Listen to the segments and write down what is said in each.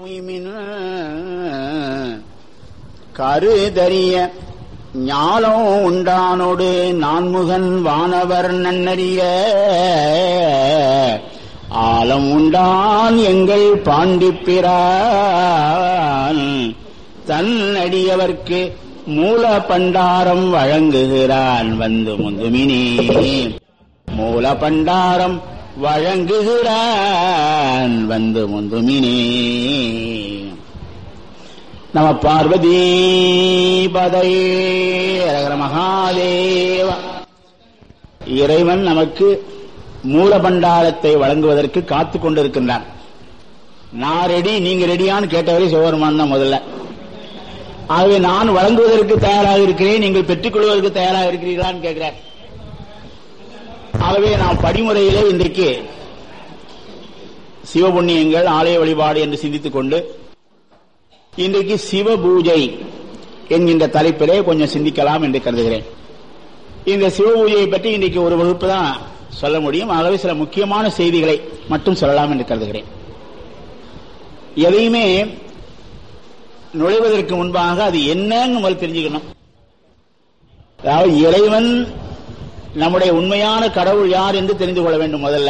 உய்மின் கருதறிய ஞாலம் உண்டானோடு நான்முகன் வானவர் நன்னறிய ஆலம் உண்டான் எங்கள் பாண்டிப்பிரான் தன்னடியவர்க்கு மூல பண்டாரம் வழங்குகிறான் வந்து முந்துமினே மூல பண்டாரம் வழங்குகிறான் வந்து முந்துமினே நம பார்வதி பதையே ரகர மகாதேவ இறைவன் நமக்கு மூல பண்டாரத்தை வழங்குவதற்கு காத்துக் கொண்டிருக்கின்றான் நான் ரெடி நீங்க ரெடியான்னு கேட்டவரை சிவபெருமான் தான் முதல்ல ஆகவே நான் வழங்குவதற்கு தயாராக இருக்கிறேன் நீங்கள் பெற்றுக் கொள்வதற்கு தயாராக இருக்கிறீர்களான்னு கேட்கிறார் ஆகவே நாம் படிமுறையிலே இன்றைக்கு சிவபுண்ணியங்கள் ஆலய வழிபாடு என்று சிந்தித்துக் கொண்டு இன்றைக்கு சிவ பூஜை என்கின்ற தலைப்பிலே கொஞ்சம் சிந்திக்கலாம் என்று கருதுகிறேன் இந்த சிவ பூஜையை பற்றி இன்றைக்கு ஒரு வகுப்பு தான் சொல்ல முடியும் ஆகவே சில முக்கியமான செய்திகளை மட்டும் சொல்லலாம் என்று கருதுகிறேன் எதையுமே நுழைவதற்கு முன்பாக அது என்னன்னு முதல் தெரிஞ்சுக்கணும் அதாவது இறைவன் நம்முடைய உண்மையான கடவுள் யார் என்று தெரிந்து கொள்ள வேண்டும் முதல்ல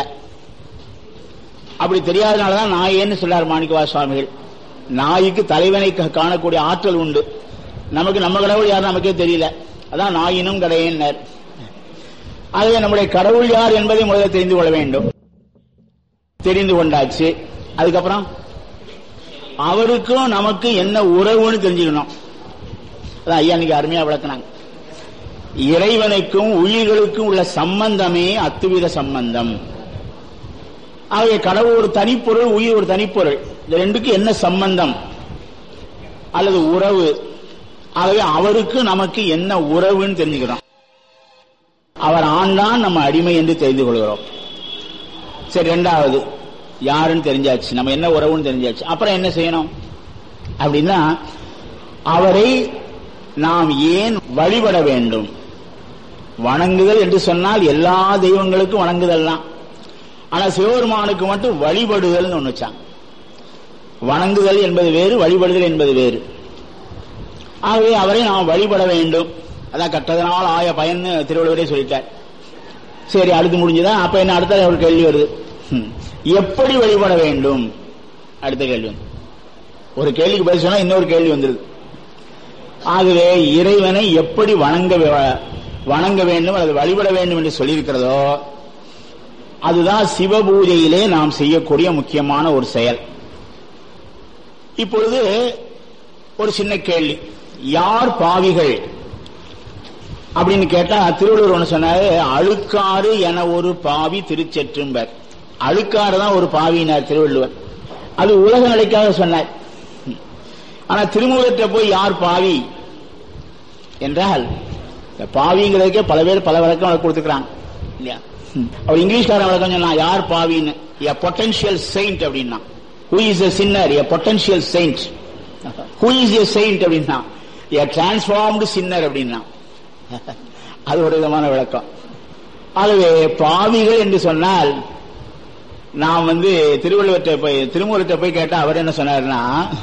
அப்படி தெரியாதனாலதான் நாயேன்னு சொல்லார் மாணிக்கவா சுவாமிகள் நாய்க்கு தலைவனை காணக்கூடிய ஆற்றல் உண்டு நமக்கு நம்ம கடவுள் யார் நமக்கே தெரியல அதான் நாயினும் கடையினர் ஆகவே நம்முடைய கடவுள் யார் என்பதை முதல்ல தெரிந்து கொள்ள வேண்டும் தெரிந்து கொண்டாச்சு அதுக்கப்புறம் அவருக்கும் நமக்கு என்ன உறவுன்னு தெரிஞ்சுக்கணும் அதான் ஐயா இன்னைக்கு அருமையா விளக்குனாங்க இறைவனுக்கும் உயிர்களுக்கும் உள்ள சம்பந்தமே அத்துவித சம்பந்தம் ஆகவே கடவுள் ஒரு தனிப்பொருள் உயிர் ஒரு தனிப்பொருள் இந்த ரெண்டுக்கும் என்ன சம்பந்தம் அல்லது உறவு ஆகவே அவருக்கு நமக்கு என்ன உறவுன்னு தெரிஞ்சுக்கிறோம் அவர் ஆண்டான் நம்ம அடிமை என்று தெரிந்து கொள்கிறோம் சரி ரெண்டாவது யாருன்னு தெரிஞ்சாச்சு நம்ம என்ன உறவுன்னு தெரிஞ்சாச்சு அப்புறம் என்ன செய்யணும் அப்படின்னா அவரை நாம் ஏன் வழிபட வேண்டும் வணங்குதல் என்று சொன்னால் எல்லா தெய்வங்களுக்கும் வணங்குதல் தான் ஆனா சிவபெருமானுக்கு மட்டும் வழிபடுதல் ஒண்ணு வச்சாங்க வணங்குதல் என்பது வேறு வழிபடுதல் என்பது வேறு ஆகவே அவரை நாம் வழிபட வேண்டும் அதான் கட்டதனால் ஆய பயன்னு திருவள்ளுவரே சொல்லிட்டார் சரி அடுத்து முடிஞ்சுதா அப்ப என்ன அடுத்த ஒரு கேள்வி வருது எப்படி வழிபட வேண்டும் அடுத்த கேள்வி ஒரு கேள்விக்கு பதில் சொன்னா இன்னொரு கேள்வி வந்துருது ஆகவே இறைவனை எப்படி வணங்க வணங்க வேண்டும் அல்லது வழிபட வேண்டும் என்று சொல்லியிருக்கிறதோ அதுதான் சிவபூஜையிலே நாம் செய்யக்கூடிய முக்கியமான ஒரு செயல் இப்பொழுது ஒரு சின்ன கேள்வி யார் பாவிகள் அப்படின்னு கேட்டா திருவள்ளுவர் ஒன்று சொன்னாரு அழுக்காறு என ஒரு பாவி திருச்செற்றும்பர் அழுக்காறு தான் ஒரு பாவினார் திருவள்ளுவர் அது உலக நிலைக்காக சொன்னார் ஆனா திருமூலத்தை போய் யார் பாவி என்றால் பாவிங்கிறதுக்கே பல பேர் பல விளக்கம் கொடுத்துக்கிறாங்க இல்லையா அவர் இங்கிலீஷ்காரன் விளக்கம் சொன்னா யார் பாவின்னு எ பொட்டன்ஷியல் செயின்ட் அப்படின்னா who is a sinner a potential saint who is a saint அப்படின்னா எ டிரான்ஸ்ஃபார்ம்டு சின்னர் அப்படின்னா அது ஒரு விதமான விளக்கம் ஆகவே பாவிகள் என்று சொன்னால் நாம் வந்து திருவள்ளுவர்கிட்ட போய் திருமூலத்தை போய் கேட்டா அவர் என்ன சொன்னார்னா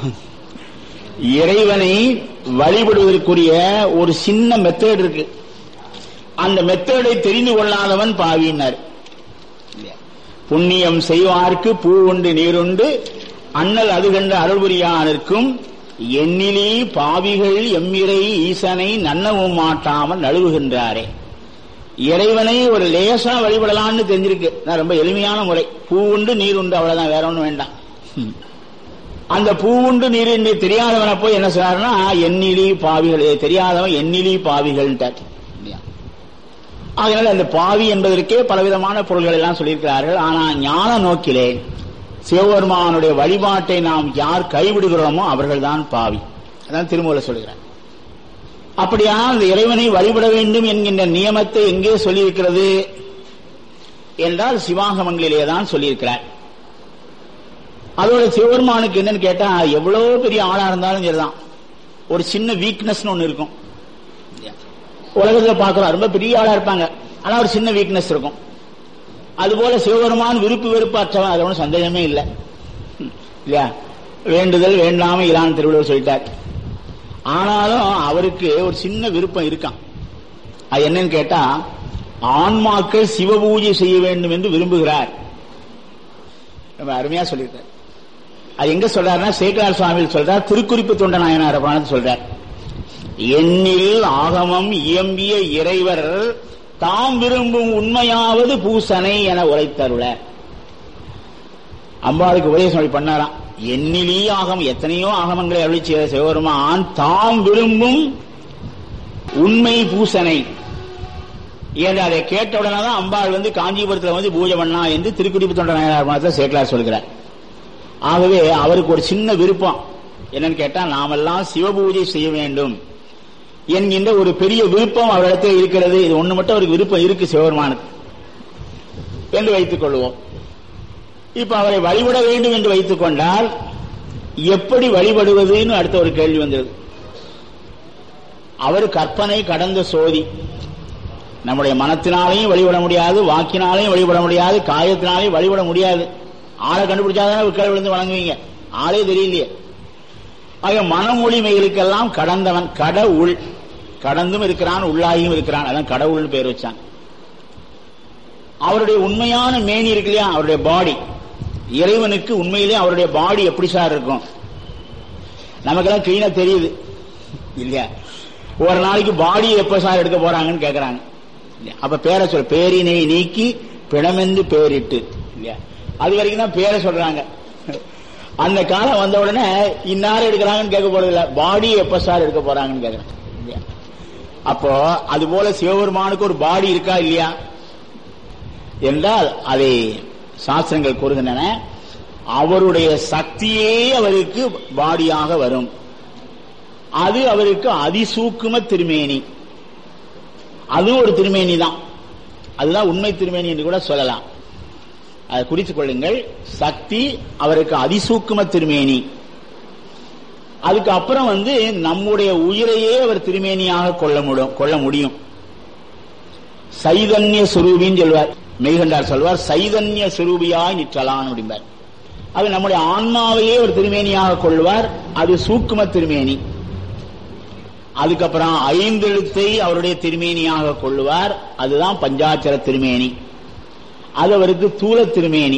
இறைவனை வழிபடுவதற்குரிய ஒரு சின்ன மெத்தேட் இருக்கு அந்த மெத்தேடை தெரிந்து கொள்ளாதவன் பாவினார் புண்ணியம் செய்வார்க்கு பூ உண்டு நீருண்டு அண்ணல் அது கண்ட அருள்புரியானிற்கும் எண்ணிலே பாவிகள் எம்மிரை ஈசனை நன்னவும் மாட்டாமல் நழுவுகின்றாரே இறைவனை ஒரு லேசா வழிபடலாம்னு தெரிஞ்சிருக்கு ரொம்ப எளிமையான முறை பூ உண்டு நீர் உண்டு அவ்வளவுதான் வேற ஒன்றும் வேண்டாம் அந்த பூ உண்டு நீர் தெரியாதவனை போய் என்ன சொன்னார்னா எண்ணிலி பாவிகள் தெரியாதவன் எண்ணிலி பாவிகள் அதனால அந்த பாவி என்பதற்கே பலவிதமான பொருள்கள் எல்லாம் சொல்லியிருக்கிறார்கள் ஆனா ஞான நோக்கிலே சிவபெருமானுடைய வழிபாட்டை நாம் யார் கைவிடுகிறோமோ அவர்கள் தான் பாவி அதான் திருமூல சொல்கிறார் அப்படியா அந்த இறைவனை வழிபட வேண்டும் என்கின்ற நியமத்தை எங்கே சொல்லியிருக்கிறது என்றால் சிவாகமங்களிலே தான் சொல்லியிருக்கிறார் அதோட சிவபெருமானுக்கு என்னன்னு கேட்டா எவ்வளவு பெரிய ஆளா இருந்தாலும் சரிதான் ஒரு சின்ன வீக்னஸ் ஒன்னு இருக்கும் உலகத்துல பாக்குறோம் ரொம்ப பெரிய ஆளா இருப்பாங்க ஆனா ஒரு சின்ன வீக்னஸ் இருக்கும் அதுபோல சிவபெருமான் விருப்பு வெறுப்பாற்றவன் அது ஒன்றும் சந்தேகமே இல்லை இல்லையா வேண்டுதல் வேண்டாம இரான் திருவள்ளுவர் சொல்லிட்டார் ஆனாலும் அவருக்கு ஒரு சின்ன விருப்பம் இருக்கான் அது என்னன்னு கேட்டா ஆன்மாக்கள் சிவபூஜை செய்ய வேண்டும் என்று விரும்புகிறார் ரொம்ப அருமையா சொல்லியிருக்கார் அது எங்க சொல்றாருன்னா சேகரார் சுவாமி சொல்றார் திருக்குறிப்பு தொண்ட நாயனார் புராணத்தை சொல்றார் எண்ணில் ஆகமம் இயம்பிய இறைவர் தாம் விரும்பும் உண்மையாவது பூசனை என உரைத்தருள அம்பாளுக்கு உபதேசம் அப்படி பண்ணாராம் எண்ணிலி ஆகமம் எத்தனையோ ஆகமங்களை அருளி செய்த சிவபெருமான் தாம் விரும்பும் உண்மை பூசனை என்று அதை கேட்ட உடனே தான் அம்பாள் வந்து காஞ்சிபுரத்தில் வந்து பூஜை பண்ணா என்று திருக்குடிப்பு தொண்ட நாயனார் சேக்கலார் சொல்கிறார் ஆகவே அவருக்கு ஒரு சின்ன விருப்பம் என்னன்னு கேட்டா நாமெல்லாம் சிவபூஜை செய்ய வேண்டும் என்கின்ற ஒரு பெரிய விருப்பம் அவரிடத்தில் இருக்கிறது இது ஒண்ணு மட்டும் அவருக்கு விருப்பம் இருக்கு சிவபெருமானுக்கு என்று வைத்துக் கொள்வோம் இப்ப அவரை வழிபட வேண்டும் என்று வைத்துக் கொண்டால் எப்படி வழிபடுவதுன்னு அடுத்த ஒரு கேள்வி வந்தது அவர் கற்பனை கடந்த சோதி நம்முடைய மனத்தினாலையும் வழிபட முடியாது வாக்கினாலையும் வழிபட முடியாது காயத்தினாலையும் வழிபட முடியாது ஆளை கண்டுபிடிச்சாதானே கீழே விழுந்து வணங்குவீங்க ஆளே தெரியலையே ஆக மனமொழிமைகளுக்கெல்லாம் கடந்தவன் கட உள் கடந்தும் இருக்கிறான் உள்ளாயும் இருக்கிறான் அதான் கடவுள்னு பேர் வச்சான் அவருடைய உண்மையான மேனி இருக்கு இல்லையா அவருடைய பாடி இறைவனுக்கு உண்மையிலே அவருடைய பாடி எப்படி சார் இருக்கும் நமக்கெல்லாம் கிளீனா தெரியுது இல்லையா ஒரு நாளைக்கு பாடி எப்ப சார் எடுக்க போறாங்கன்னு கேக்குறாங்க இல்லையா? அப்ப பேரை சொல் பேரினை நீக்கி பிணமென்று பேரிட்டு இல்லையா அது வரைக்கும் தான் பேரை சொல்றாங்க அந்த காலம் வந்த உடனே இன்னார் எடுக்கிறாங்கன்னு கேட்க போறது இல்ல பாடி எப்ப சார் எடுக்க போறாங்கன்னு கேக்குறாங்க இல்லையா? அப்போ அது போல சிவபெருமானுக்கு ஒரு பாடி இருக்கா இல்லையா என்றால் அதை சாஸ்திரங்கள் கூறுகின்றன அவருடைய சக்தியே அவருக்கு பாடியாக வரும் அது அவருக்கு அதிசூக்கும திருமேனி அதுவும் ஒரு திருமேனி தான் அதுதான் உண்மை திருமேனி என்று கூட சொல்லலாம் அதை குறித்துக் கொள்ளுங்கள் சக்தி அவருக்கு அதிசூக்கும திருமேனி அதுக்கு அப்புறம் வந்து நம்முடைய உயிரையே அவர் திருமேனியாக கொள்ள முடியும் கொள்ள முடியும் சைதன்ய சுரூபின்னு சொல்வார் மெய்கண்டார் சொல்வார் சைதன்ய சுரூபியாய் நிற்றலான் அப்படிம்பார் அது நம்முடைய ஆன்மாவையே ஒரு திருமேனியாக கொள்வார் அது சூக்கும திருமேனி அதுக்கப்புறம் ஐந்தெழுத்தை அவருடைய திருமேனியாக கொள்ளுவார் அதுதான் பஞ்சாட்சர திருமேனி அது அவருக்கு தூல திருமேனி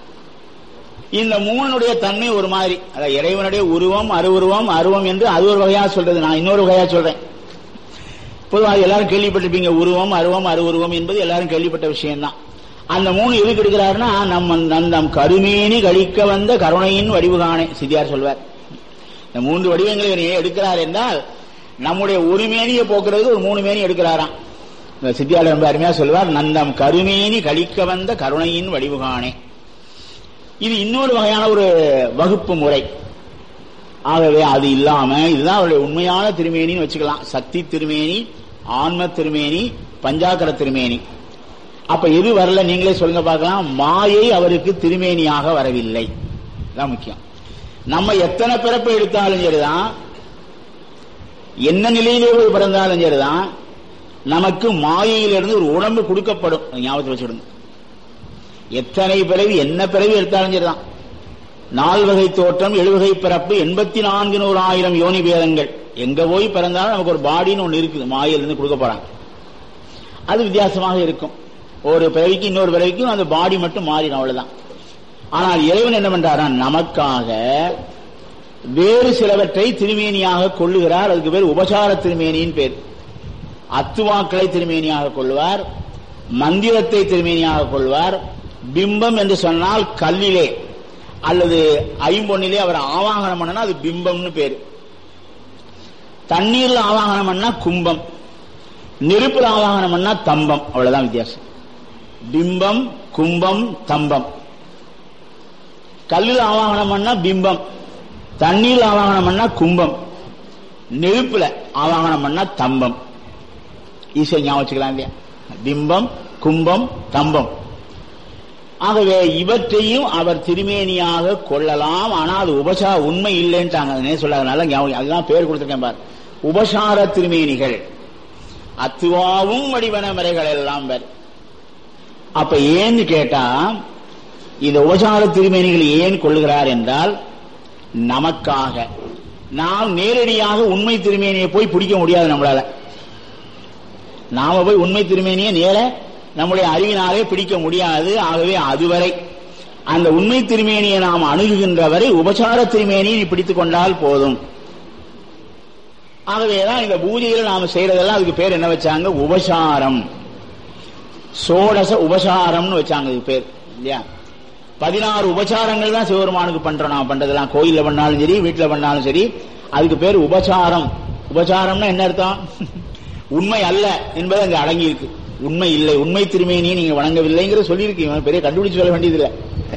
இந்த மூணுடைய தன்மை ஒரு மாதிரி அதாவது இறைவனுடைய உருவம் அருவுருவம் அருவம் என்று அது ஒரு வகையா சொல்றது நான் இன்னொரு வகையா சொல்றேன் பொதுவாக எல்லாரும் கேள்விப்பட்டிருப்பீங்க உருவம் அருவம் அருவுருவம் என்பது எல்லாரும் கேள்விப்பட்ட விஷயம்தான் அந்த மூணு எதுக்கு எடுக்கிறாருன்னா நம்ம நந்தம் கருமேனி கழிக்க வந்த கருணையின் வடிவு காணே சித்தியார் சொல்வார் இந்த மூன்று வடிவங்களை இவர் ஏன் எடுக்கிறார் என்றால் நம்முடைய ஒரு மேனியை போக்குறதுக்கு ஒரு மூணு மேனி எடுக்கிறாராம் இந்த சித்தியார் ரொம்ப அருமையா சொல்வார் நந்தம் கருமேனி கழிக்க வந்த கருணையின் வடிவு காணே இது இன்னொரு வகையான ஒரு வகுப்பு முறை ஆகவே அது இல்லாம இதுதான் அவருடைய உண்மையான திருமேனின்னு வச்சுக்கலாம் சக்தி திருமேனி ஆன்ம திருமேனி பஞ்சாக்கர திருமேனி அப்ப எது வரல நீங்களே சொல்லுங்க பார்க்கலாம் மாயை அவருக்கு திருமேனியாக வரவில்லை தான் முக்கியம் நம்ம எத்தனை பிறப்பு எடுத்தாலும் சரிதான் என்ன நிலையிலே போய் பிறந்தாலும் சரிதான் நமக்கு மாயையிலிருந்து ஒரு உடம்பு கொடுக்கப்படும் அதை ஞாபகத்தில் வச்சுடுங்க எத்தனை பிறவி என்ன பிறவி எடுத்தாலும் சரிதான் நால்வகை தோற்றம் எழுவகை பிறப்பு எண்பத்தி நான்கு நூறு ஆயிரம் யோனி பேதங்கள் எங்க போய் பிறந்தாலும் நமக்கு ஒரு பாடின்னு ஒண்ணு இருக்குது மாயிலிருந்து கொடுக்க போறாங்க அது வித்தியாசமாக இருக்கும் ஒரு பிறவிக்கு இன்னொரு பிறவிக்கும் அந்த பாடி மட்டும் மாறிடும் அவ்வளவுதான் ஆனால் இறைவன் என்ன பண்றாரா நமக்காக வேறு சிலவற்றை திருமேனியாக கொள்ளுகிறார் அதுக்கு பேர் உபசார திருமேனியின் பேர் அத்துவாக்களை திருமேனியாக கொள்வார் மந்திரத்தை திருமேனியாக கொள்வார் பிம்பம் என்று சொன்னால் கல்லிலே அல்லது ஐம்பொன்னிலே அவர் ஆவாகனம் பண்ணனா அது பிம்பம்னு பேரு தண்ணீர்ல ஆவாகனம் பண்ணா கும்பம் நெருப்புல ஆவாகனம் பண்ணா தம்பம் அவ்வளவுதான் வித்தியாசம் பிம்பம் கும்பம் தம்பம் கல்லில் ஆவாகனம் பண்ணா பிம்பம் தண்ணீர்ல ஆவாகனம் பண்ணா கும்பம் நெருப்புல ஆவாகனம் பண்ணா தம்பம் ஈஸியா ஞாபகம் வச்சுக்கலாம் இல்லையா பிம்பம் கும்பம் தம்பம் ஆகவே இவற்றையும் அவர் திருமேனியாக கொள்ளலாம் ஆனால் அது உபசா உண்மை இல்லைன்ட்டாங்க அதனே சொல்லாதனால ஞாபகம் அதுதான் பேர் கொடுத்திருக்கேன் பார் உபசார திருமேனிகள் அத்துவாவும் வடிவன முறைகள் எல்லாம் பேர் அப்ப ஏன்னு கேட்டா இந்த உபசார திருமேனிகள் ஏன் கொள்ளுகிறார் என்றால் நமக்காக நாம் நேரடியாக உண்மை திருமேனியை போய் பிடிக்க முடியாது நம்மளால நாம போய் உண்மை திருமேனியை நேர நம்முடைய அறிவினாலே பிடிக்க முடியாது ஆகவே அதுவரை அந்த உண்மை திருமேனியை நாம் அணுகுகின்ற வரை உபசார திருமேனியை நீ பிடித்துக் கொண்டால் போதும் ஆகவேதான் இந்த பூஜையில நாம செய்யறதெல்லாம் அதுக்கு பேர் என்ன வச்சாங்க உபசாரம் சோடச உபசாரம்னு வச்சாங்க இதுக்கு பேர் இல்லையா பதினாறு உபசாரங்கள் தான் சிவபெருமானுக்கு பண்றோம் நான் பண்றதெல்லாம் கோயில்ல பண்ணாலும் சரி வீட்டுல பண்ணாலும் சரி அதுக்கு பேர் உபசாரம் உபசாரம்னா என்ன அர்த்தம் உண்மை அல்ல என்பது அங்க அடங்கி இருக்கு உண்மை இல்லை உண்மை திருமேனியை நீங்க வணங்கவில்லைங்கிற சொல்லியிருக்கு இவன் பெரிய கண்டுபிடிச்சு சொல்ல வேண்டியதில்லை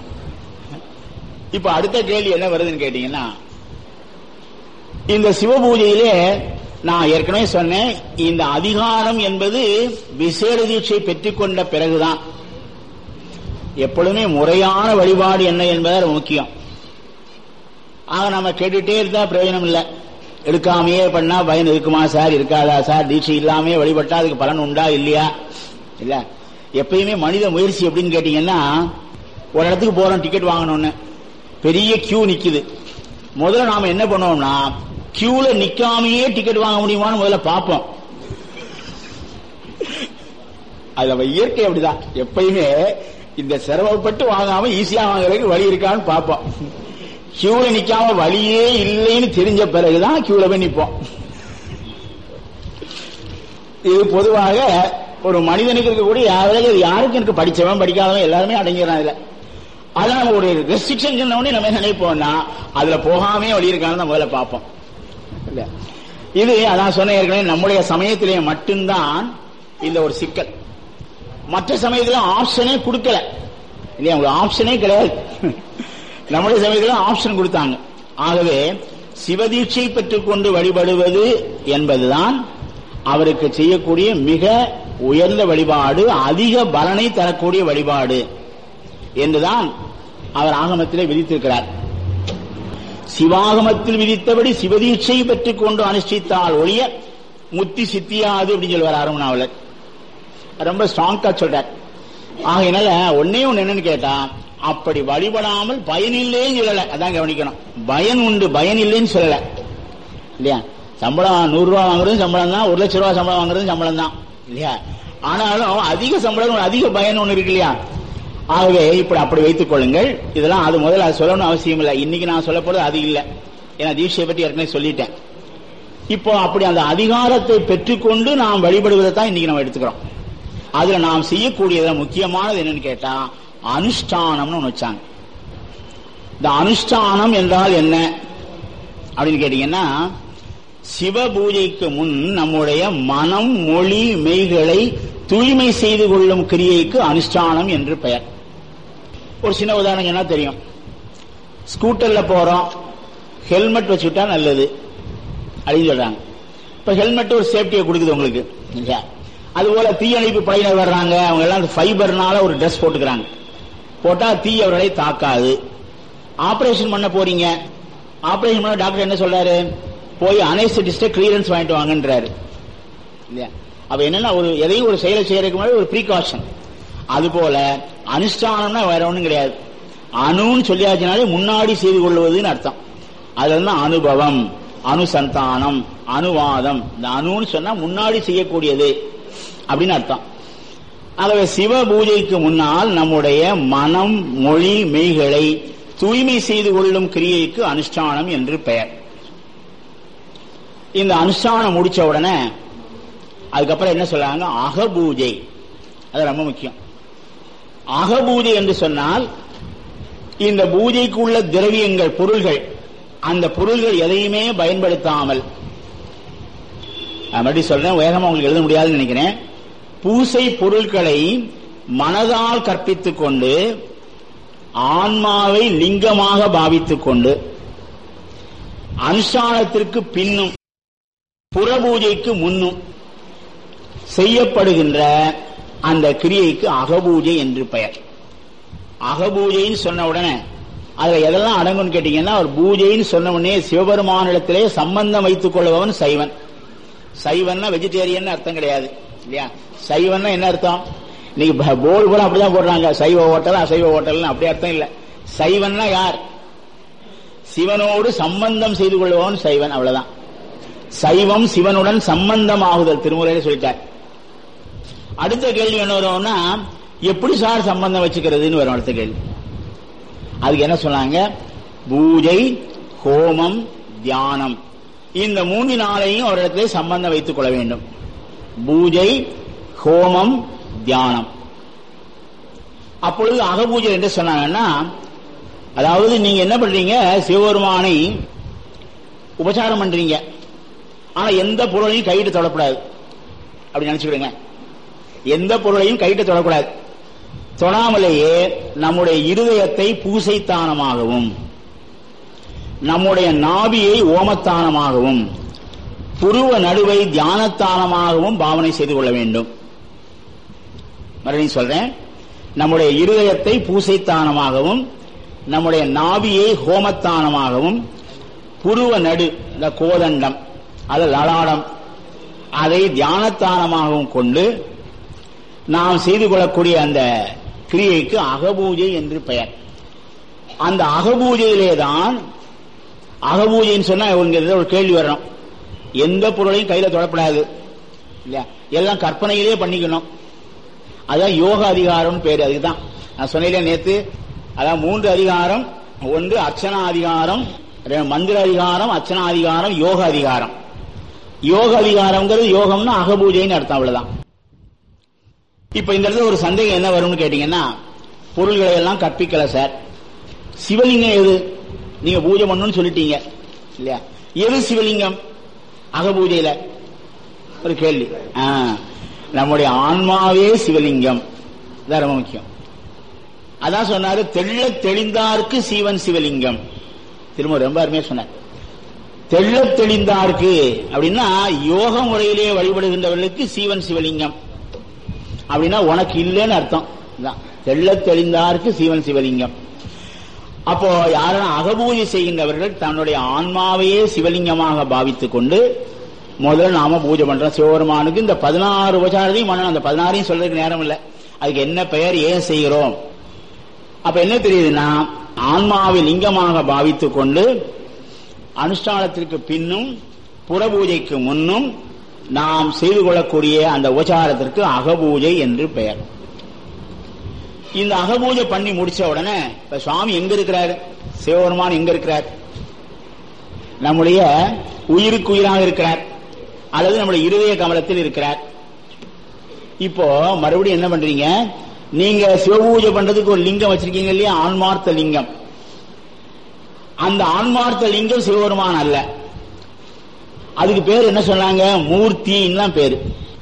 இப்ப அடுத்த கேள்வி என்ன வருதுன்னு கேட்டீங்கன்னா இந்த சிவபூஜையிலே நான் ஏற்கனவே சொன்னேன் இந்த அதிகாரம் என்பது விசேட தீட்சை பெற்றுக்கொண்ட பிறகுதான் எப்பொழுதுமே முறையான வழிபாடு என்ன என்பது முக்கியம் ஆக நம்ம கேட்டுட்டே இருந்தா பிரயோஜனம் இல்லை எடுக்காமையே பண்ணா பயன் இருக்குமா சார் இருக்காதா சார் தீட்சை இல்லாமே வழிபட்டா அதுக்கு பலன் உண்டா இல்லையா இல்ல எப்பயுமே மனித முயற்சி எப்படின்னு கேட்டீங்கன்னா ஒரு இடத்துக்கு போறோம் டிக்கெட் வாங்கணும்னு பெரிய கியூ நிக்குது முதல்ல நாம என்ன பண்ணுவோம்னா கியூல நிக்காமையே டிக்கெட் வாங்க முடியுமான்னு முதல்ல பார்ப்போம் அது நம்ம இயற்கை அப்படிதான் எப்பயுமே இந்த சிரமப்பட்டு வாங்காம ஈஸியா வாங்குறதுக்கு வழி இருக்கான்னு பார்ப்போம் கியூல நிக்காம வழியே இல்லைன்னு தெரிஞ்ச பிறகுதான் கியூல போய் நிப்போம் இது பொதுவாக ஒரு மனிதனுக்கு இருக்கக்கூடிய யாராவது யாருக்கு எனக்கு படிச்சவன் படிக்காதவன் எல்லாருமே அடங்கிடுறான் இதுல அதான் நம்ம ஒரு ரெஸ்ட்ரிக்ஷன் சொன்னவொடனே நம்ம என்ன நினைப்போம்னா அதுல போகாமே வழி இருக்கான்னு முதல்ல பார்ப்போம் இல்ல இது அதான் சொன்ன ஏற்கனவே நம்முடைய சமயத்திலே மட்டும்தான் இந்த ஒரு சிக்கல் மற்ற சமயத்துல ஆப்ஷனே கொடுக்கல இல்லையா உங்களுக்கு ஆப்ஷனே கிடையாது நம்முடைய சமயத்துல ஆப்ஷன் கொடுத்தாங்க ஆகவே சிவதீட்சை பெற்றுக்கொண்டு வழிபடுவது என்பதுதான் அவருக்கு செய்யக்கூடிய மிக உயர்ந்த வழிபாடு அதிக பலனை தரக்கூடிய வழிபாடு என்றுதான் அவர் ஆகமத்திலே விதித்திருக்கிறார் சிவாகமத்தில் விதித்தபடி சிவதீட்சை பெற்றுக் கொண்டு அனுஷ்டித்தால் ஒழிய முத்தி சித்தியாது அப்படின்னு சொல்லுவார் அருணாவலர் ரொம்ப ஸ்ட்ராங்கா சொல்றார் ஆகையினால ஒன்னே ஒண்ணு என்னன்னு கேட்டா அப்படி வழிபடாமல் பயன் இல்லைன்னு சொல்லல அதான் கவனிக்கணும் பயன் உண்டு பயன் இல்லைன்னு சொல்லல இல்லையா சம்பளம் நூறு ரூபாய் வாங்குறதும் சம்பளம் தான் ஒரு லட்சம் ரூபாய் சம்பளம் வாங்குறதும் சம்பளம் தான் இல்லையா ஆனாலும் அதிக சம்பளம் அதிக பயன் ஒண்ணு இருக்கு இல்லையா ஆகவே இப்படி அப்படி வைத்துக் கொள்ளுங்கள் இதெல்லாம் அது முதல்ல அது சொல்லணும் அவசியம் இல்லை இன்னைக்கு நான் சொல்ல போறது அது இல்லை ஏன்னா தீட்சையை பற்றி ஏற்கனவே சொல்லிட்டேன் இப்போ அப்படி அந்த அதிகாரத்தை பெற்றுக்கொண்டு நாம் வழிபடுவதை தான் இன்னைக்கு நம்ம எடுத்துக்கிறோம் அதுல நாம் செய்யக்கூடியதுல முக்கியமானது என்னன்னு கேட்டா அனுஷ்டானம்னு ஒண்ணு வச்சாங்க இந்த அனுஷ்டானம் என்றால் என்ன அப்படின்னு கேட்டீங்கன்னா சிவ பூஜைக்கு முன் நம்முடைய மனம் மொழி மெய்களை தூய்மை செய்து கொள்ளும் கிரியைக்கு அனுஷ்டானம் என்று பெயர் ஒரு சின்ன உதாரணம் என்ன தெரியும் ஸ்கூட்டர்ல போறோம் ஹெல்மெட் வச்சுட்டா நல்லது அப்படின்னு சொல்றாங்க இப்ப ஹெல்மெட் ஒரு சேஃப்டியை கொடுக்குது உங்களுக்கு இல்லையா அதுபோல தீயணைப்பு படையினர் வர்றாங்க அவங்க எல்லாம் ஃபைபர்னால ஒரு ட்ரெஸ் போட்டுக்கிறாங்க போட்டா தீ அவர்களை தாக்காது ஆபரேஷன் பண்ண போறீங்க ஆபரேஷன் பண்ண டாக்டர் என்ன சொல்றாரு போய் அனைஸ்டிஸ்ட கிளியரன்ஸ் வாங்கிட்டு வாங்கன்றாரு இல்லையா அப்ப என்னன்னா ஒரு எதையும் ஒரு செயலை செய்யறதுக்கு முன்னாடி ஒரு ப்ரீகாஷன் அது போல அனுஷ்டானம்னா வேற ஒண்ணும் கிடையாது அணுன்னு சொல்லியாச்சுனாலே முன்னாடி செய்து கொள்வதுன்னு அர்த்தம் அதுல இருந்து அனுபவம் அனுசந்தானம் அனுவாதம் இந்த அணுன்னு சொன்னா முன்னாடி செய்யக்கூடியது அப்படின்னு அர்த்தம் ஆகவே சிவ பூஜைக்கு முன்னால் நம்முடைய மனம் மொழி மெய்களை தூய்மை செய்து கொள்ளும் கிரியைக்கு அனுஷ்டானம் என்று பெயர் இந்த அனுஷ்டானம் முடிச்ச உடனே அதுக்கப்புறம் என்ன சொல்றாங்க அகபூஜை அது ரொம்ப முக்கியம் அகபூஜை என்று சொன்னால் இந்த பூஜைக்கு உள்ள திரவியங்கள் பொருள்கள் அந்த பொருள்கள் எதையுமே பயன்படுத்தாமல் மறுபடியும் சொல்றேன் வேகமா உங்களுக்கு எழுத முடியாதுன்னு நினைக்கிறேன் பூசை பொருட்களை மனதால் கற்பித்துக் கொண்டு ஆன்மாவை லிங்கமாக பாவித்துக் கொண்டு அனுஷ்டானத்திற்கு பின்னும் புறபூஜைக்கு முன்னும் செய்யப்படுகின்ற அந்த கிரியைக்கு அகபூஜை என்று பெயர் அகபூஜைன்னு சொன்ன உடனே அதுல எதெல்லாம் அடங்கும்னு கேட்டீங்கன்னா ஒரு பூஜைன்னு சொன்ன உடனே சிவபெருமானிடத்திலே சம்பந்தம் வைத்துக் கொள்பவன் சைவன் சைவன்னா வெஜிடேரியன் அர்த்தம் கிடையாது இல்லையா சைவன்னா என்ன அர்த்தம் இன்னைக்கு போர்டு கூட அப்படிதான் போடுறாங்க சைவ ஹோட்டல் அசைவ ஹோட்டல் அப்படி அர்த்தம் இல்ல சைவன்னா யார் சிவனோடு சம்பந்தம் செய்து கொள்பவன் சைவன் அவ்வளவுதான் சைவம் சிவனுடன் சம்பந்தமாகுதல் திருமுறையில சொல்லிட்டார் அடுத்த கேள்வி என்ன வரும்னா எப்படி சார் சம்பந்தம் வச்சுக்கிறதுன்னு வரும் அடுத்த கேள்வி அதுக்கு என்ன சொன்னாங்க பூஜை ஹோமம் தியானம் இந்த மூன்று நாளையும் ஒரு இடத்துல சம்பந்தம் வைத்துக் கொள்ள வேண்டும் பூஜை ஹோமம் தியானம் அப்பொழுது அகபூஜை என்று சொன்னாங்கன்னா அதாவது நீங்க என்ன பண்றீங்க சிவபெருமானை உபசாரம் பண்றீங்க ஆனா எந்த பொருளையும் கையிட்டு தொடக்கூடாது அப்படி நினைச்சுக்கிடுங்க எந்த பொருளையும் கையிட்டு தொடக்கூடாது தொடாமலேயே நம்முடைய இருதயத்தை பூசைத்தானமாகவும் நம்முடைய நாபியை ஓமத்தானமாகவும் புருவ நடுவை தியானத்தானமாகவும் பாவனை செய்து கொள்ள வேண்டும் மறுபடியும் சொல்றேன் நம்முடைய இருதயத்தை பூசைத்தானமாகவும் நம்முடைய நாபியை ஹோமத்தானமாகவும் புருவ நடு இந்த கோதண்டம் அது லலாடம் அதை தியானத்தானமாகவும் கொண்டு நாம் செய்து கொள்ளக்கூடிய அந்த கிரியைக்கு அகபூஜை என்று பெயர் அந்த அகபூஜையிலே தான் அகபூஜைன்னு சொன்னா உங்களுக்கு ஒரு கேள்வி வரணும் எந்த பொருளையும் கையில தொடப்படாது இல்லையா எல்லாம் கற்பனையிலே பண்ணிக்கணும் அதான் யோக அதிகாரம் பேரு அதுக்குதான் நான் சொன்னேன் நேத்து அதான் மூன்று அதிகாரம் ஒன்று அர்ச்சனா அதிகாரம் ரெ- மந்திர அதிகாரம் அர்ச்சனா அதிகாரம் யோக அதிகாரம் யோக அதிகாரம்ங்கிறது யோகம்னா அகபூஜைன்னு அர்த்தம் அவ்வளவுதான் இப்ப இந்த இடத்துல ஒரு சந்தேகம் என்ன வரும்னு கேட்டீங்கன்னா பொருள்களை எல்லாம் கற்பிக்கல சார் சிவலிங்கம் எது நீங்க பூஜை பண்ணணும்னு சொல்லிட்டீங்க இல்லையா எது சிவலிங்கம் அகபூஜையில ஒரு கேள்வி ஆ, நம்முடைய ஆன்மாவே சிவலிங்கம் இதான் ரொம்ப முக்கியம் அதான் சொன்னாரு தெள்ள தெளிந்தார்க்கு சீவன் சிவலிங்கம் திரும்ப ரொம்ப அருமையா சொன்னார் தெள்ள தெளிந்தார்க்கு அப்படின்னா யோக முறையிலே வழிபடுகின்றவர்களுக்கு சீவன் சிவலிங்கம் அப்படின்னா உனக்கு இல்லைன்னு அர்த்தம் இதான். தெள்ளத் தெளிந்தார்க்கு சீவன் சிவலிங்கம் அப்போ யாரும் அகபூஜை செய்கின்றவர்கள் தன்னுடைய ஆன்மாவையே சிவலிங்கமாக பாவித்துக் கொண்டு முதல்ல நாம பூஜை பண்றோம் சிவபெருமானுக்கு இந்த பதினாறு உபச்சாரத்தையும் பண்ணணும் அந்த பதினாறையும் சொல்றதுக்கு நேரம் இல்லை அதுக்கு என்ன பெயர் ஏன் செய்கிறோம் அப்ப என்ன தெரியுதுன்னா ஆன்மாவை லிங்கமாக பாவித்துக் கொண்டு அனுஷ்டானத்திற்கு பின்னும் புறபூஜைக்கு முன்னும் நாம் செய்து கொள்ளக்கூடிய அந்த உபச்சாரத்திற்கு அகபூஜை என்று பெயர் இந்த அகபூஜை பண்ணி முடிச்ச உடனே இப்ப சுவாமி எங்க இருக்கிறார் சிவபெருமான் எங்க இருக்கிறார் நம்முடைய உயிருக்கு உயிராக இருக்கிறார் அல்லது நம்முடைய இருதய கமலத்தில் இருக்கிறார் இப்போ மறுபடியும் என்ன பண்றீங்க நீங்க சிவபூஜை பண்றதுக்கு ஒரு லிங்கம் வச்சிருக்கீங்க இல்லையா ஆன்மார்த்த லிங்கம் அந்த ஆன்மார்த்த லிங்கம் சிவபெருமான் அல்ல அதுக்கு பேர் என்ன சொன்னாங்க மூர்த்தின்னு தான் பேரு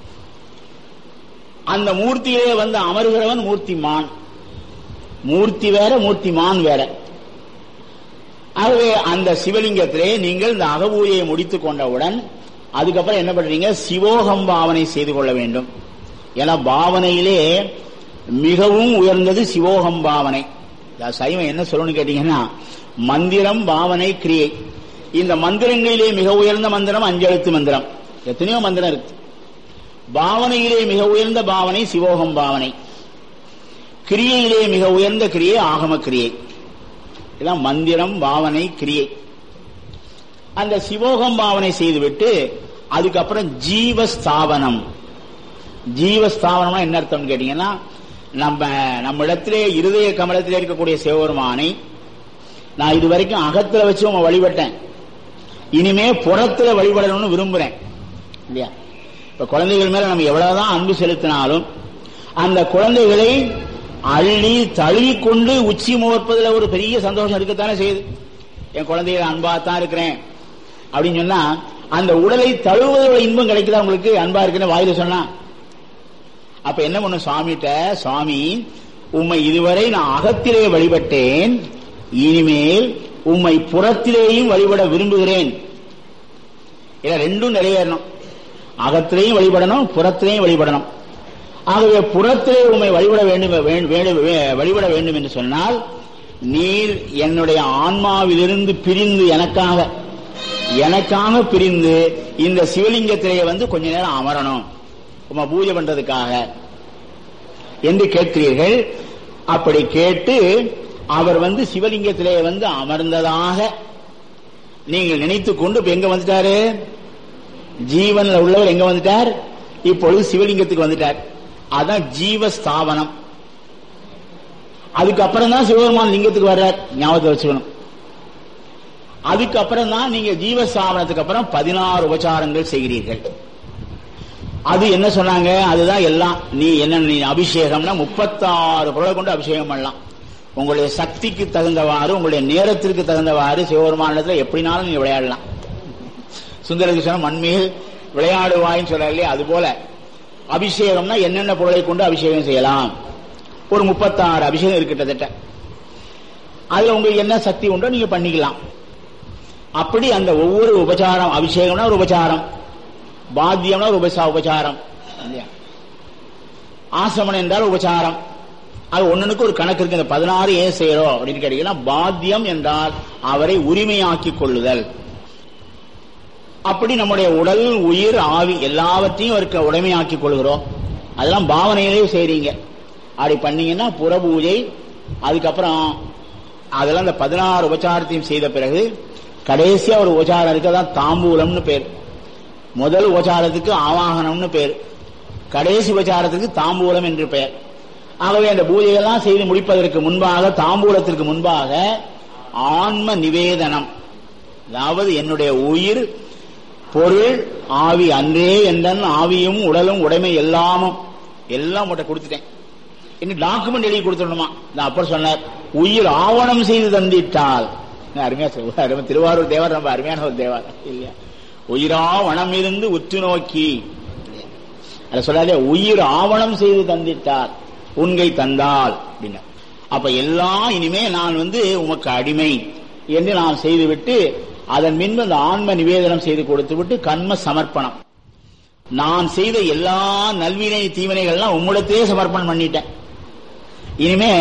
அந்த மூர்த்தியிலே வந்து அமருகிறவன் மூர்த்திமான் மூர்த்தி வேற மூர்த்திமான் வேற ஆகவே அந்த சிவலிங்கத்திலே நீங்கள் இந்த அகபூஜையை முடித்துக் கொண்டவுடன் அதுக்கப்புறம் என்ன பண்றீங்க சிவோகம் பாவனை செய்து கொள்ள வேண்டும் ஏன்னா பாவனையிலே மிகவும் உயர்ந்தது சிவோகம் பாவனை இந்த சைவம் என்ன சொல்லணும்னு கேட்டீங்கன்னா மந்திரம் பாவனை கிரியை இந்த மந்திரங்களிலே மிக உயர்ந்த மந்திரம் அஞ்செழுத்து மந்திரம் எத்தனையோ மந்திரம் இருக்கு பாவனையிலே மிக உயர்ந்த பாவனை சிவோகம் பாவனை கிரியையிலே மிக உயர்ந்த கிரியை ஆகம கிரியை இதான் மந்திரம் பாவனை கிரியை அந்த சிவோகம் பாவனை செய்துவிட்டு அதுக்கப்புறம் ஜீவஸ்தாபனம் ஜீவஸ்தாபனம்னா என்ன அர்த்தம்னு கேட்டீங்கன்னா நம்ம நம்ம இடத்திலே இருதய கமலத்திலே இருக்கக்கூடிய சிவபெருமானை நான் இது வரைக்கும் அகத்துல வச்சு உங்க வழிபட்டேன் இனிமே புறத்துல வழிபடணும்னு விரும்புறேன் இல்லையா இப்ப குழந்தைகள் மேல நம்ம எவ்வளவுதான் அன்பு செலுத்தினாலும் அந்த குழந்தைகளை அள்ளி தழுவி கொண்டு உச்சி முகப்பதுல ஒரு பெரிய சந்தோஷம் இருக்கத்தானே செய்யுது என் குழந்தைகள் அன்பா தான் இருக்கிறேன் அப்படின்னு சொன்னா அந்த உடலை தழுவதோட இன்பம் கிடைக்குதா உங்களுக்கு அன்பா இருக்குன்னு வாயில சொன்னா அப்ப என்ன பண்ணும் சுவாமிகிட்ட சுவாமி உம்மை இதுவரை நான் அகத்திலே வழிபட்டேன் இனிமேல் உம்மை புறத்திலேயும் வழிபட விரும்புகிறேன் இத ரெண்டும் நிறைவேறணும் அகத்திலேயும் வழிபடணும் புறத்திலேயும் வழிபடணும் ஆகவே புறத்திலே உம்மை வழிபட வேண்டும் வே- வே- வே- வழிபட வேண்டும் என்று சொன்னால் நீர் என்னுடைய ஆன்மாவிலிருந்து பிரிந்து எனக்காக எனக்காக பிரிந்து இந்த சிவலிங்கத்திலே வந்து கொஞ்ச நேரம் அமரணும் உம்மை பூஜை பண்றதுக்காக என்று கேட்கிறீர்கள் அப்படி கேட்டு அவர் வந்து சிவலிங்கத்திலே வந்து அமர்ந்ததாக நீங்கள் நினைத்துக் கொண்டு இப்ப எங்க வந்துட்டாரு ஜீவன்ல உள்ளவர் எங்க வந்துட்டார் இப்பொழுது சிவலிங்கத்துக்கு வந்துட்டார் அதான் ஜீவ ஸ்தாபனம் அதுக்கப்புறம் தான் சிவபெருமான் லிங்கத்துக்கு வர்றார் ஞாபகத்தை வச்சுக்கணும் அதுக்கப்புறம் தான் நீங்க ஜீவ ஸ்தாபனத்துக்கு அப்புறம் பதினாறு உபச்சாரங்கள் செய்கிறீர்கள் அது என்ன சொன்னாங்க அதுதான் எல்லாம் நீ என்ன நீ அபிஷேகம்னா முப்பத்தாறு பொருளை கொண்டு அபிஷேகம் பண்ணலாம் உங்களுடைய சக்திக்கு தகுந்தவாறு உங்களுடைய நேரத்திற்கு தகுந்தவாறு சிவபெருமானத்துல எப்படினாலும் நீங்க விளையாடலாம் சுந்தரகிருஷ்ணன் மண்மேல் விளையாடுவாயின்னு சொல்றாரு இல்லையா அது போல அபிஷேகம்னா என்னென்ன பொருளை கொண்டு அபிஷேகம் செய்யலாம் ஒரு முப்பத்தாறு அபிஷேகம் இருக்கு கிட்டத்தட்ட அதுல உங்களுக்கு என்ன சக்தி உண்டோ நீங்க பண்ணிக்கலாம் அப்படி அந்த ஒவ்வொரு உபச்சாரம் அபிஷேகம்னா ஒரு உபச்சாரம் பாத்தியம்னா ஒரு உபசா உபச்சாரம் இல்லையா ஆசமனம் என்றால் உபச்சாரம் அது ஒண்ணுக்கு ஒரு கணக்கு இருக்கு இந்த பதினாறு ஏன் செய்யறோம் அப்படின்னு கேட்டீங்கன்னா பாத்தியம் என்றால் அவரை உரிமையாக்கி கொள்ளுதல் அப்படி நம்முடைய உடல் உயிர் ஆவி எல்லாவற்றையும் அவருக்கு உடைமையாக்கி கொள்கிறோம் அதெல்லாம் பாவனையிலே செய்றீங்க அப்படி பண்ணீங்கன்னா புற பூஜை அதுக்கப்புறம் அதெல்லாம் இந்த பதினாறு உபச்சாரத்தையும் செய்த பிறகு கடைசியா ஒரு உபச்சாரம் இருக்கு அதான் தாம்பூலம்னு பேர் முதல் உபச்சாரத்துக்கு ஆவாகனம்னு பேர் கடைசி உபச்சாரத்துக்கு தாம்பூலம் என்று பெயர் ஆகவே அந்த பூஜையெல்லாம் செய்து முடிப்பதற்கு முன்பாக தாம்பூலத்திற்கு முன்பாக ஆன்ம நிவேதனம் அதாவது என்னுடைய உயிர் பொருள் ஆவி அன்றே என்றன் ஆவியும் உடலும் உடைமை எல்லாமும் எல்லாம் உங்கள்கிட்ட கொடுத்துட்டேன் இன்னும் டாக்குமெண்ட் எழுதி கொடுத்துடணுமா நான் அப்புறம் சொன்னார் உயிர் ஆவணம் செய்து தந்திட்டால் அருமையா சொல்லுவார் அருமை திருவாரூர் தேவர் ரொம்ப அருமையான ஒரு தேவர் இல்லையா உயிரா வனம் இருந்து உற்று நோக்கி அதை சொல்லாதே உயிர் ஆவணம் செய்து தந்திட்டார் உண்கை தந்தால் அப்படின்னு அப்ப எல்லாம் இனிமே நான் வந்து உமக்கு அடிமை என்று நான் செய்துவிட்டு அதன் பின்பு அந்த ஆன்ம நிவேதனம் செய்து கொடுத்து விட்டு கண்ம சமர்ப்பணம் நான் செய்த எல்லா நல்வினை தீவினைகள்லாம் உம்மிடத்தையே சமர்ப்பணம் பண்ணிட்டேன் இனிமே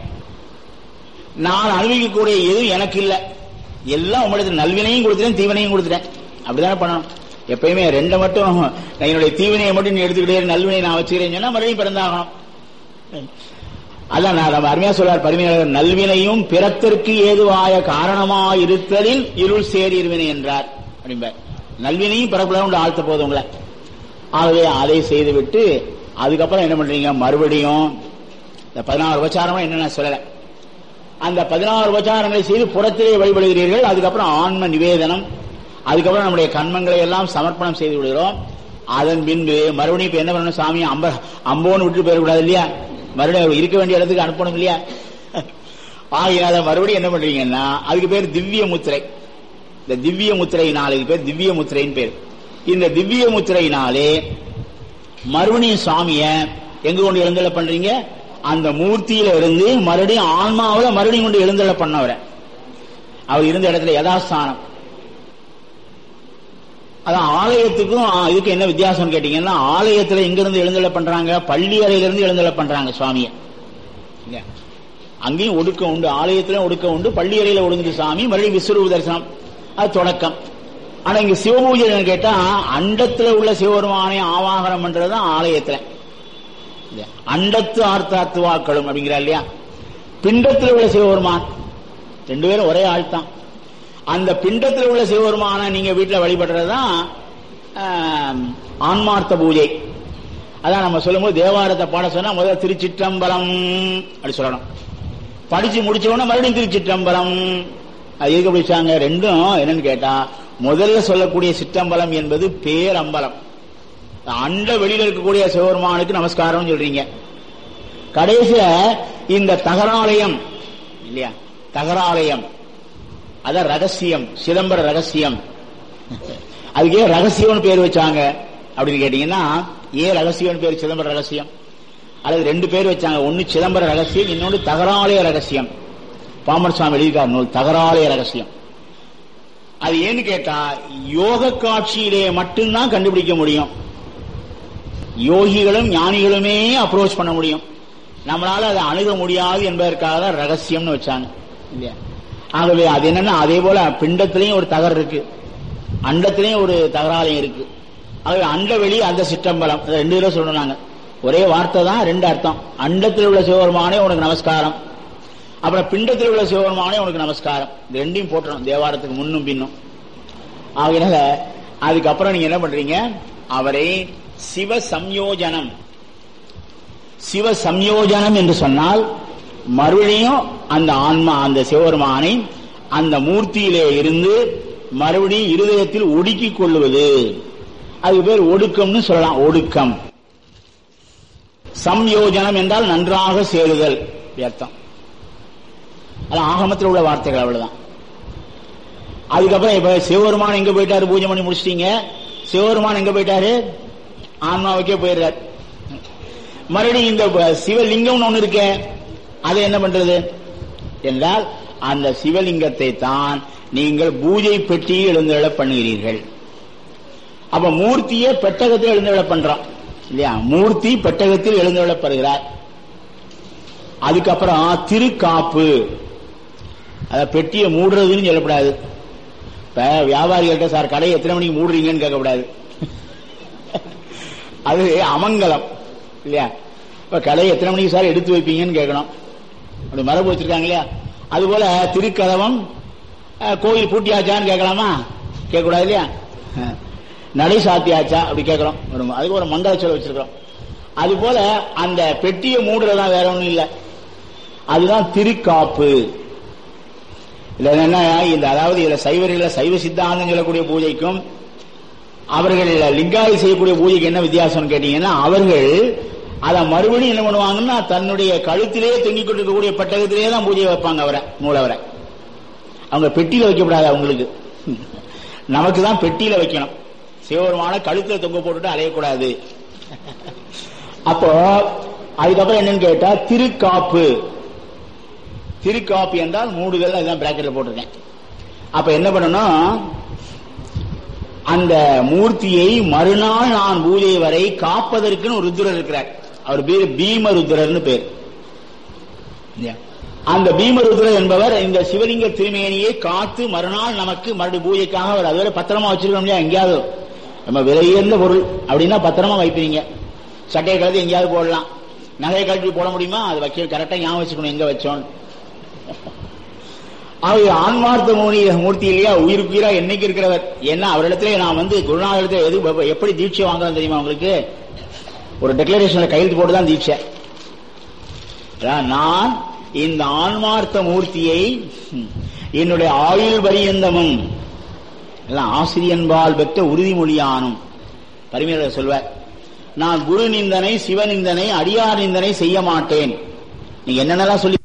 நான் அனுபவிக்கக்கூடிய எதுவும் எனக்கு இல்லை எல்லாம் உங்களிடத்தில் நல்வினையும் கொடுத்துட்டேன் தீவினையும் கொடுத்துட்டேன் அப்படிதானே பண்ணணும் எப்பயுமே ரெண்டை மட்டும் என்னுடைய தீவினையை மட்டும் நீ எடுத்துக்கிட்டே நல்வினை நான் வச்சுக்கிறேன்னு சொன்னா மறுபடியும் பிறந்தாகணும் அதான் நான் நம்ம அருமையா சொல்றார் பரிமையாளர் நல்வினையும் பிறத்திற்கு ஏதுவாய காரணமாயிருத்தலில் இருள் சேர் இருவினை என்றார் அப்படிம்பார் நல்வினையும் பிறப்புல உண்டு ஆழ்த்த போதும் உங்களை ஆகவே அதை செய்துவிட்டு அதுக்கப்புறம் என்ன பண்றீங்க மறுபடியும் இந்த பதினாறு உபச்சாரமா என்னென்ன சொல்லல அந்த பதினாறு உபச்சாரங்களை செய்து புறத்திலே வழிபடுகிறீர்கள் அதுக்கப்புறம் ஆன்ம நிவேதனம் அதுக்கப்புறம் நம்முடைய கண்மங்களை எல்லாம் சமர்ப்பணம் செய்து விடுகிறோம் அதன் பின்பு மறுபடியும் இப்ப என்ன பண்ணணும் சாமி அம்ப அம்போன்னு விட்டு போயிடக்கூடாது இல்லையா மறுபடியும் இருக்க வேண்டிய இடத்துக்கு அனுப்பணும் இல்லையா ஆகையால மறுபடியும் என்ன பண்றீங்கன்னா அதுக்கு பேர் திவ்ய முத்திரை இந்த திவ்ய முத்திரை நாளுக்கு பேர் திவ்ய முத்திரைன்னு பேர் இந்த திவ்ய முத்திரையினாலே மறுபடியும் சாமிய எங்க கொண்டு எழுந்தல பண்றீங்க அந்த மூர்த்தியில இருந்து மறுபடியும் ஆன்மாவில மறுபடியும் கொண்டு எழுந்தல பண்ணவரை அவர் இருந்த இடத்துல யதாஸ்தானம் அதான் ஆலயத்துக்கும் இதுக்கு என்ன வித்தியாசம் கேட்டீங்கன்னா ஆலயத்துல எங்க இருந்து எழுந்தல பண்றாங்க பள்ளி அறையில இருந்து எழுந்தல பண்றாங்க சுவாமிய அங்கேயும் ஒடுக்க உண்டு ஆலயத்திலும் ஒடுக்க உண்டு பள்ளி அறையில ஒடுங்குது சாமி மறுபடியும் விஸ்வரூப தரிசனம் அது தொடக்கம் ஆனா இங்க சிவபூஜை கேட்டா அண்டத்துல உள்ள சிவபெருமானை ஆவாகனம் பண்றதுதான் ஆலயத்துல அண்டத்து ஆர்த்தாத்துவாக்களும் அப்படிங்கிறா இல்லையா பிண்டத்தில் உள்ள சிவபெருமான் ரெண்டு பேரும் ஒரே ஆள் தான் அந்த பிண்டத்தில் உள்ள சிவபெருமான நீங்க வீட்டில் வழிபடுறதுதான் ஆன்மார்த்த பூஜை அதான் நம்ம சொல்லும்போது தேவாரத்தை பாட சொன்னா முதல்ல திருச்சிற்றம்பலம் அப்படி சொல்லணும் படிச்சு முடிச்ச உடனே மறுபடியும் திருச்சிற்றம்பலம் அது எதுக்கு பிடிச்சாங்க ரெண்டும் என்னன்னு கேட்டா முதல்ல சொல்லக்கூடிய சிற்றம்பலம் என்பது பேரம்பலம் அண்ட வெளியில இருக்கக்கூடிய சிவபெருமானுக்கு நமஸ்காரம் சொல்றீங்க கடைசியில இந்த தகராலயம் இல்லையா தகராலயம் அதான் ரகசியம் சிதம்பர ரகசியம் அதுக்கு ஏன் ரகசியம்னு பேர் வச்சாங்க அப்படின்னு கேட்டீங்கன்னா ஏன் ரகசியம்னு பேர் சிதம்பர ரகசியம் அல்லது ரெண்டு பேர் வச்சாங்க ஒன்னு சிதம்பர ரகசியம் இன்னொன்று தகராலய ரகசியம் பாமர் சுவாமி எழுதியிருக்கார் நூல் தகராலய ரகசியம் அது ஏன்னு கேட்டா யோக காட்சியிலே மட்டும்தான் கண்டுபிடிக்க முடியும் யோகிகளும் ஞானிகளுமே அப்ரோச் பண்ண முடியும் நம்மளால அதை அணுக முடியாது என்பதற்காக தான் ரகசியம்னு வச்சாங்க இல்லையா ஆகவே அது என்னன்னா அதே போல பிண்டத்திலையும் ஒரு தகர் இருக்கு அண்டத்திலையும் ஒரு தகராலயம் இருக்கு ஆகவே அண்ட வெளி அந்த சிற்றம்பலம் ரெண்டு பேரும் சொன்னாங்க ஒரே வார்த்தை தான் ரெண்டு அர்த்தம் அண்டத்தில் உள்ள சிவபெருமானே உனக்கு நமஸ்காரம் அப்புறம் பிண்டத்தில் உள்ள சிவபெருமானே உனக்கு நமஸ்காரம் இது ரெண்டையும் போட்டணும் தேவாரத்துக்கு முன்னும் பின்னும் ஆகையினால அதுக்கப்புறம் நீங்க என்ன பண்றீங்க அவரை சிவ சம்யோஜனம் சிவ சம்யோஜனம் என்று சொன்னால் மறுபடியும் அந்த ஆன்மா அந்த சிவபெருமானை அந்த மூர்த்தியிலே இருந்து மறுபடியும் இருதயத்தில் ஒடுக்கிக் கொள்வது அது பேர் ஒடுக்கம்னு சொல்லலாம் ஒடுக்கம் சம்யோஜனம் என்றால் நன்றாக சேருதல் இப்படி அர்த்தம் அது ஆகமத்தில் உள்ள வார்த்தைகள் அவ்வளவுதான் அதுக்கப்புறம் இப்ப சிவபெருமான் எங்க போயிட்டாரு பூஜை பண்ணி முடிச்சிட்டீங்க சிவபெருமான் எங்க போயிட்டாரு ஆன்மாவுக்கே போயிடுறார் மறுபடியும் இந்த ப- சிவலிங்கம்னு ஒண்ணு இருக்கே அதை என்ன பண்றது என்றால் அந்த சிவலிங்கத்தை தான் நீங்கள் பூஜை பெட்டியில் எழுந்தருள பண்ணுகிறீர்கள் அப்ப மூர்த்தியை பெட்டகத்தில் எழுந்தருள பண்றோம் இல்லையா மூர்த்தி பெட்டகத்தில் எழுந்தருளப்படுகிறார் அதுக்கப்புறம் திருக்காப்பு அத பெட்டியை மூடுறதுன்னு சொல்லக்கூடாது இப்ப வியாபாரிகள்ட்ட சார் கடை எத்தனை மணிக்கு மூடுறீங்கன்னு கேட்கக்கூடாது அது அமங்கலம் இல்லையா இப்ப கடை எத்தனை மணிக்கு சார் எடுத்து வைப்பீங்கன்னு கேட்கணும் அப்படி மரபு வச்சிருக்காங்க இல்லையா அதுபோல திருக்கதவம் அஹ், கோயில் பூட்டியாச்சான்னு கேட்கலாமா கேட்கக்கூடாது இல்லையா அஹ், நடை சாத்தியாச்சா அப்படி கேட்கிறோம் ஒரு அதுக்கு ஒரு மங்கள சொல் வச்சிருக்கிறோம் அது போல அந்த பெட்டியை மூடுறதா வேற ஒண்ணும் இல்ல அதுதான் திருக்காப்பு இதுல என்ன இந்த அதாவது இதுல சைவர்கள் சைவ சித்தாந்தம் சொல்லக்கூடிய பூஜைக்கும் அவர்கள் லிங்காயி செய்யக்கூடிய பூஜைக்கு என்ன வித்தியாசம்னு கேட்டீங்கன்னா அவர்கள் அதை மறுபடியும் என்ன பண்ணுவாங்கன்னா தன்னுடைய கழுத்திலேயே தொங்கிக் கொண்டிருக்கக்கூடிய பெட்டகத்திலேயே தான் பூஜை வைப்பாங்க அவரை மூலவரை அவங்க பெட்டியில வைக்கப்படாது அவங்களுக்கு நமக்கு தான் பெட்டியில வைக்கணும் சிவபெருமான கழுத்துல தொங்க போட்டுட்டு அலையக்கூடாது அப்போ அதுக்கப்புறம் என்னன்னு கேட்டா திருக்காப்பு திருக்காப்பு என்றால் மூடுதல் அதுதான் பிராக்கெட்ல போட்டிருக்கேன் அப்ப என்ன பண்ணணும் அந்த மூர்த்தியை மறுநாள் நான் பூஜை வரை காப்பதற்குன்னு ஒரு ருத்ரர் இருக்கிறார் அவர் பேரு பீம ருத்ரர்னு பேர் இல்லையா? அந்த பீமருத்ரர் என்பவர் இந்த சிவலிங்க திருமேனியை காத்து மறுநாள் நமக்கு மறுபடியும் பூஜைக்காக அவர் அதுவரை பத்திரமா வச்சிருக்கோம் இல்லையா எங்கேயாவது நம்ம விலையுயர்ந்த பொருள் அப்படின்னா பத்திரமா வைப்பீங்க சட்டையை கழுத்து எங்கேயாவது போடலாம் நகையை கழட்டி போட முடியுமா அது வைக்க கரெக்டா ஞாபகம் வச்சுக்கணும் எங்க வச்சோம் அவர் ஆன்மார்த்த மூனி மூர்த்தி இல்லையா உயிருக்கு உயிரா என்னைக்கு இருக்கிறவர் ஏன்னா அவரிடத்துல நான் வந்து குருநாதத்துல எது எப்படி தீட்சை வாங்குறேன் தெரியுமா உங்களுக்கு ஒரு டெக்ளரேஷன்ல கையெழுத்து போட்டு தான் தீட்சை அதான் நான் இந்த ஆன்மார்த்த மூர்த்தியை ம், என்னுடைய ஆயுள் பரியந்தமும் எல்லாம் ஆசிரியன்பால் பெற்ற உறுதிமொழியானும் பரிமையாளர் சொல்வார் நான் குரு நிந்தனை சிவநிந்தனை அடியார் நிந்தனை செய்ய மாட்டேன் நீங்க என்னென்னலாம் சொல்லி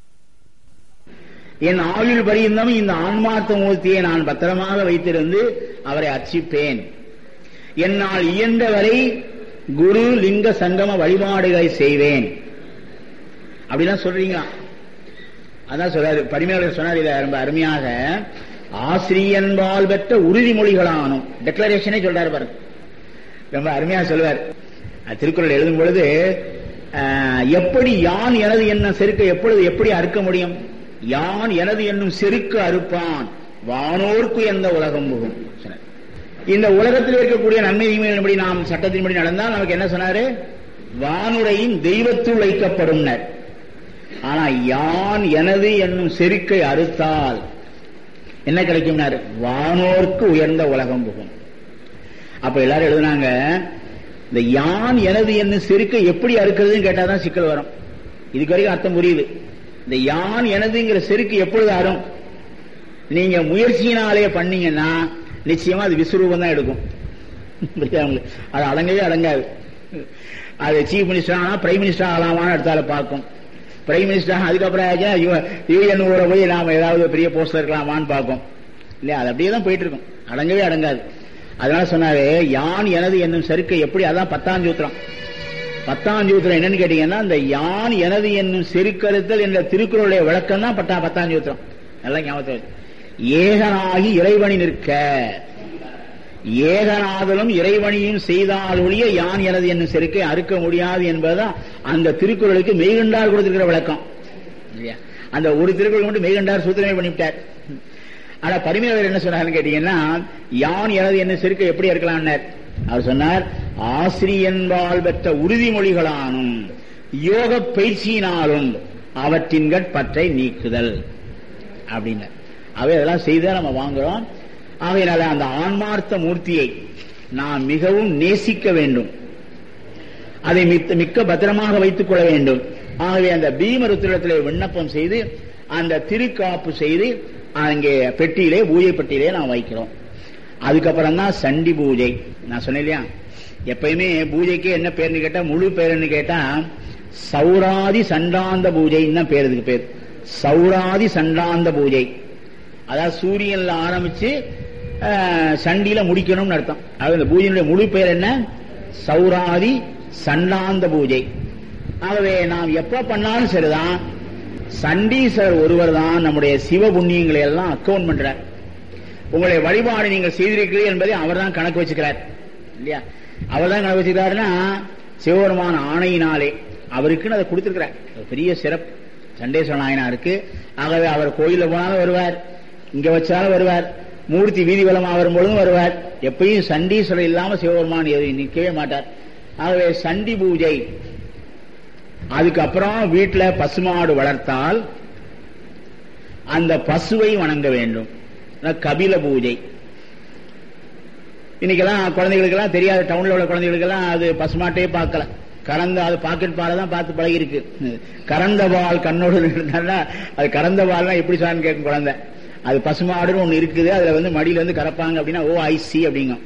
என் ஆயுள் பரியந்தமும் இந்த ஆன்மார்த்த மூர்த்தியை நான் பத்திரமாக வைத்திருந்து அவரை அர்ச்சிப்பேன் என்னால் இயன்றவரை குரு லிங்க சங்கம வழிபாடுகளை செய்வேன் அப்படிலாம் சொல்றீங்களா அதான் சொல்றாரு பரிமையாளர் சொன்னார் இதை ரொம்ப அருமையாக ஆசிரியன்பால் பெற்ற உறுதிமொழிகளானும் டெக்ளரேஷனே சொல்றாரு பாருங்க ரொம்ப அருமையா சொல்லுவார் அது திருக்குறள் எழுதும் பொழுது ஆஹ், எப்படி யான் எனது என்னும் செருக்கை எப்பொழுது எப்படி அறுக்க முடியும் யான் எனது என்னும் செருக்கு அறுப்பான் வானோர்க்கு எந்த உலகம் புகும் சொன்னார். இந்த உலகத்தில் இருக்கக்கூடிய நன்மை தீமைகளின்படி நாம் சட்டத்தின்படி நடந்தால் நமக்கு என்ன சொன்னாரு வானுரையின் தெய்வத்துள் வைக்கப்படும் ஆனா யான் எனது என்னும் செருக்கை அறுத்தால் என்ன கிடைக்கும்னாரு வானோர்க்கு உயர்ந்த உலகம் புகும் அப்ப எல்லாரும் எழுதுனாங்க இந்த யான் எனது என்னும் செருக்கை எப்படி அறுக்கிறதுன்னு கேட்டாதான் சிக்கல் வரும் இதுக்கு வரைக்கும் அர்த்தம் புரியுது இந்த யான் எனதுங்கிற செருக்கு எப்பொழுது அறும் நீங்க முயற்சியினாலே பண்ணீங்கன்னா நிச்சயமா அது விஸ்வரூபம் தான் எடுக்கும் புரியுதா உங்களுக்கு? அது அடங்கவே அடங்காது அது சீஃப் மினிஸ்டர் ஆனா பிரைம் மினிஸ்டர் ஆகலாமான்னு அடுத்தால பார்க்கும் பிரைம் மினிஸ்டர் அதுக்கப்புறம் யூஎன் ஊரை போய் நாம ஏதாவது பெரிய போஸ்ட்ல இருக்கலாமான்னு பார்க்கும் இல்லையா அது அப்படியே தான் போயிட்டு இருக்கும் அடங்கவே அடங்காது அதனால சொன்னாரு யான் எனது என்னும் சருக்கை எப்படி அதான் பத்தாம் சூத்திரம் பத்தாம் சூத்திரம் என்னன்னு கேட்டீங்கன்னா இந்த யான் எனது என்னும் செருக்கறுத்தல் என்ற திருக்குறளுடைய விளக்கம் தான் பத்தா பத்தாம் சூத்திரம் நல்லா ஞாபகத்தில் வச்சு. ஏகனாகி இறைவனி நிற்க ஏகநாதலும் இறைவனியும் செய்தால் ஒழிய யான் எனது என்னும் செருக்கை அறுக்க முடியாது என்பதுதான் அந்த திருக்குறளுக்கு மெய்கண்டார் கொடுத்திருக்கிற விளக்கம் இல்லையா? அந்த ஒரு திருக்குறள் மட்டும் மெய்கண்டார் சூத்திரமே பண்ணிவிட்டார் ஆனா பரிமையாளர் என்ன சொன்னார்னு கேட்டீங்கன்னா யான் எனது என்ன செருக்கை எப்படி இருக்கலாம்னார் அவர் சொன்னார் ஆசிரியன்பால் பெற்ற உறுதிமொழிகளானும் யோக பயிற்சியினாலும் அவற்றின்கட் பற்றை நீக்குதல் அப்படின்னார் அவை அதெல்லாம் செய்தா நம்ம வாங்குறோம் ஆகையினால அந்த ஆன்மார்த்த மூர்த்தியை நாம் மிகவும் நேசிக்க வேண்டும் அதை மிக்க மிக்க பத்திரமாக வைத்துக் கொள்ள வேண்டும் ஆகவே அந்த பீமருத்திரத்திலே விண்ணப்பம் செய்து அந்த திருக்காப்பு செய்து அங்கே பெட்டியிலே பூஜை பெட்டியிலே நாம் வைக்கிறோம் அதுக்கப்புறம் தான் சண்டி பூஜை நான் சொன்னேன் இல்லையா எப்பயுமே பூஜைக்கு என்ன பேர்னு கேட்டா முழு பேருன்னு கேட்டா சௌராதி சண்டாந்த பூஜைன்னு தான் பேர் இதுக்கு பேர் சௌராதி சண்டாந்த பூஜை அதாவது சூரியன்ல ஆரம்பிச்சு அஹ், சண்டியில முடிக்கணும்னு அர்த்தம் அதாவது இந்த பூஜையினுடைய முழு பேர் என்ன சௌராதி சண்டாந்த பூஜை ஆகவே நாம் எப்ப பண்ணாலும் சரிதான் சண்டீசர் ஒருவர் தான் நம்முடைய சிவ புண்ணியங்களை எல்லாம் அக்கவுண்ட் பண்றார் உங்களுடைய வழிபாடு நீங்கள் செய்திருக்கிறீர்கள் என்பதை அவர் தான் கணக்கு வச்சுக்கிறார் இல்லையா அவர் தான் கணக்கு வச்சுக்கிறாருன்னா சிவபெருமான ஆணையினாலே அவருக்குன்னு அதை கொடுத்திருக்கிறார் அது பெரிய சிறப்பு சண்டேஸ்வர நாயனாருக்கு ஆகவே அவர் கோயில போனாலும் வருவார் இங்க வச்சாலும் வருவார் மூர்த்தி வீதி வலமா வரும்பொழுதும் வருவார் எப்பயும் சண்டீஸ்வரர் இல்லாம சிவபெருமான் எதுவும் நிற்கவே மாட்டார் ஆகவே சண்டி பூஜை அதுக்கப்புறம் வீட்டுல பசுமாடு வளர்த்தால் அந்த பசுவை வணங்க வேண்டும் அதான் கபில பூஜை இன்னைக்கெல்லாம் குழந்தைகளுக்கெல்லாம் தெரியாத டவுன்ல உள்ள குழந்தைகளுக்கெல்லாம் அது பசுமாட்டையே பார்க்கல கறந்த அது பாக்கெட் பாலை தான் பார்த்து பழகிருக்கு கறந்த பால் கண்ணோடு இருந்தாலும் அது கறந்த பால்னா எப்படி சார்னு கேட்கும் குழந்தை அது பசுமாடுன்னு ஒண்ணு இருக்குது அதுல வந்து மடியில வந்து கறப்பாங்க அப்படின்னா ஓ ஐ சி அப்படிங்கும்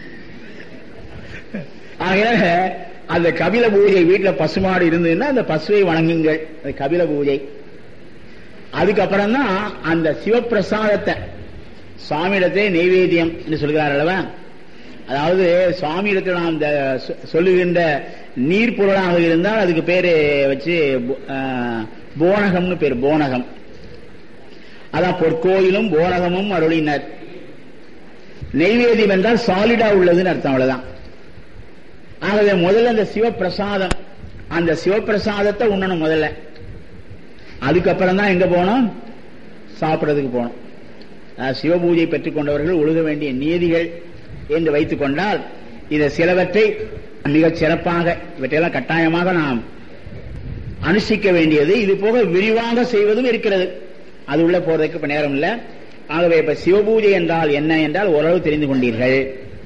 ஆகையால அந்த கபில பூஜை வீட்டுல பசுமாடு இருந்ததுன்னா அந்த பசுவை வணங்குங்கள் அது கபில பூஜை அதுக்கப்புறம் தான் அந்த சிவப்பிரசாதத்தை சுவாமியிடத்தே நெய்வேத்தியம் என்று சொல்கிறார் அல்லவா அதாவது சுவாமியிடத்தில் நாம் இந்த சொ- சொல்லுகின்ற நீர் பொருளாக இருந்தால் அதுக்கு பேரு வச்சு போ- ஆஹ், போனகம்னு பேர் போனகம் அதான் பொற்கோயிலும் போனகமும் அருளினர் நெய்வேத்தியம் என்றால் சாலிடா உள்ளதுன்னு அர்த்தம் அவ்வளவுதான் ஆகவே முதல்ல அந்த சிவப்பிரசாதம் அந்த சிவப்பிரசாதத்தை உண்ணணும் முதல்ல அதுக்கப்புறம் தான் எங்க போனோம் சாப்பிடறதுக்கு போனோம் அதாவது சிவபூஜை பெற்றுக் கொண்டவர்கள் ஒழுக வேண்டிய நியதிகள் என்று வைத்துக் கொண்டால் இதை சிலவற்றை மிகச் சிறப்பாக இவற்றையெல்லாம் கட்டாயமாக நாம் அனுஷ்டிக்க வேண்டியது இது போக விரிவாக செய்வதும் இருக்கிறது அது உள்ள போறதுக்கு இப்ப நேரம் இல்ல ஆகவே இப்ப சிவபூஜை என்றால் என்ன என்றால் ஓரளவு தெரிந்து கொண்டீர்கள்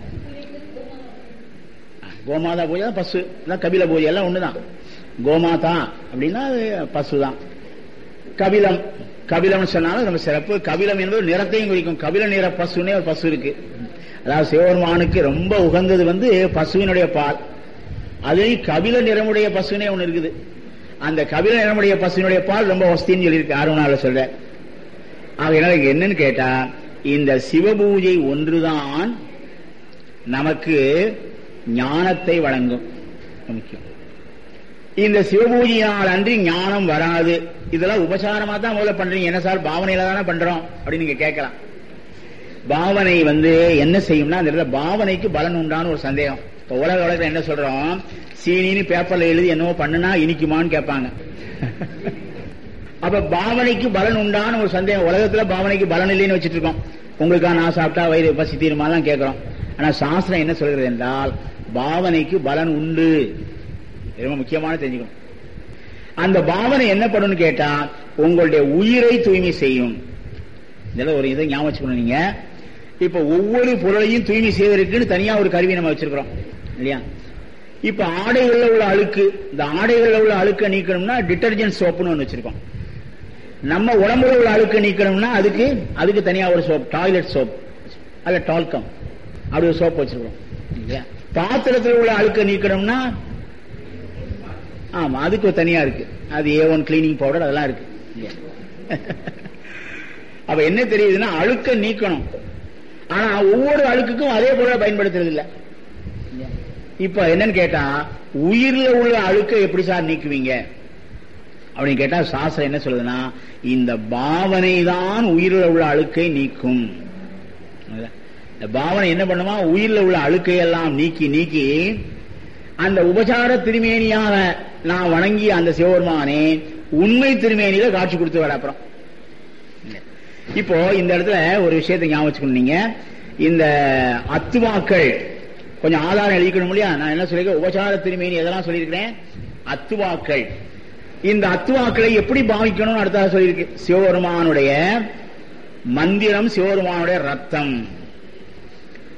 கோமாதா பூஜை தான் பசு எல்லாம் கபில பூஜை எல்லாம் ஒண்ணுதான் கோமாதா அப்படின்னா அது பசு தான் கபிலம் கபிலம் சொன்னாலும் நம்ம சிறப்பு கபிலம் என்பது நிறத்தையும் குறிக்கும் கபில நிற பசுனே ஒரு பசு இருக்கு அதாவது சிவபெருமானுக்கு ரொம்ப உகந்தது வந்து பசுவினுடைய பால் அதுலயும் கபில நிறமுடைய பசுனே ஒண்ணு இருக்குது அந்த கபில நிறமுடைய பசுவினுடைய பால் ரொம்ப வசதின்னு சொல்லியிருக்கு ஆர்வனால சொல்ற ஆகையினால இங்க என்னன்னு கேட்டா இந்த சிவபூஜை ஒன்றுதான் நமக்கு ஞானத்தை வழங்கும் முக்கியம் இந்த சிவபூஜையினால் அன்றி ஞானம் வராது இதெல்லாம் உபசாரமா தான் முதல்ல பண்றீங்க என்ன சார் பாவனையில தானே பண்றோம் அப்படின்னு நீங்க கேட்கலாம் பாவனை வந்து என்ன செய்யும்னா அந்த இடத்துல பாவனைக்கு பலன் உண்டான்னு ஒரு சந்தேகம் இப்ப உலக உலகத்துல என்ன சொல்றோம் சீனின்னு பேப்பர்ல எழுதி என்னவோ பண்ணுனா இனிக்குமான்னு கேட்பாங்க அப்ப பாவனைக்கு பலன் உண்டான ஒரு சந்தேகம் உலகத்துல பாவனைக்கு பலன் இல்லைன்னு வச்சிட்டு இருக்கோம் உங்களுக்கா நான் சாப்பிட்டா வயிறு பசி தீருமாலாம் கேட்கிறோம் ஆனா சாஸ்திரம் என்ன சொல்கிறது என்றால் பாவனைக்கு பலன் உண்டு இது ரொம்ப முக்கியமான தெரிஞ்சுக்கணும் அந்த பாவனை என்ன பண்ணும்னு கேட்டா உங்களுடைய உயிரை தூய்மை செய்யும் இதெல்லாம் ஒரு இதை ஞாபகம் வச்சுக்கணும் நீங்க இப்ப ஒவ்வொரு பொருளையும் தூய்மை செய்வதற்குன்னு தனியா ஒரு கருவி நம்ம வச்சிருக்கிறோம் இல்லையா இப்ப ஆடைகள்ல உள்ள அழுக்கு இந்த ஆடைகள்ல உள்ள அழுக்க நீக்கணும்னா டிட்டர்ஜென்ட் சோப்புன்னு ஒண்ணு வச்சிருக்கோம் நம்ம உடம்புல உள்ள அழுக்க நீக்கணும்னா அதுக்கு அதுக்கு தனியா ஒரு சோப் டாய்லெட் சோப் அல்ல டால்கம் அப்படி ஒரு சோப் வச்சிருக்கோம் இல்லையா பாத்திரத்தில் உள்ள அழுக்க நீக்கணும்னா ஆமா அதுக்கு ஒரு தனியா இருக்கு அது ஏ ஒன் கிளீனிங் பவுடர் அதெல்லாம் இருக்கு இல்லையா அப்ப என்ன தெரியுதுன்னா அழுக்க நீக்கணும் ஆனா ஒவ்வொரு அழுக்குக்கும் அதே பொருளை பயன்படுத்துறது இல்ல இப்ப என்னன்னு கேட்டா உயிர்ல உள்ள அழுக்க எப்படி சார் நீக்குவீங்க அப்படின்னு கேட்டா சாஸ்திரம் என்ன சொல்லுதுன்னா இந்த பாவனை தான் உயிரில் உள்ள அழுக்கை நீக்கும் இந்த பாவனை என்ன பண்ணுமா உயிரில் உள்ள அழுக்கை எல்லாம் நீக்கி நீக்கி அந்த உபசார திருமேனியாக நான் வணங்கிய அந்த சிவபெருமானே உண்மை திருமேனியில காட்சி கொடுத்து வர அப்புறம் இப்போ இந்த இடத்துல ஒரு விஷயத்தை ஞாபகம் வச்சுக்கணும் நீங்க இந்த அத்துவாக்கள் கொஞ்சம் ஆதாரம் எழுதிக்கணும் இல்லையா நான் என்ன சொல்லியிருக்கேன் உபசார திருமேனி எதெல்லாம் சொல்லியிருக்கிறேன் அத்துவாக்கள் இந்த அத்துவாக்களை எப்படி பாவிக்கணும்னு அடுத்ததாக சொல்லியிருக்கு சிவபெருமானுடைய மந்திரம் சிவபெருமானுடைய ரத்தம்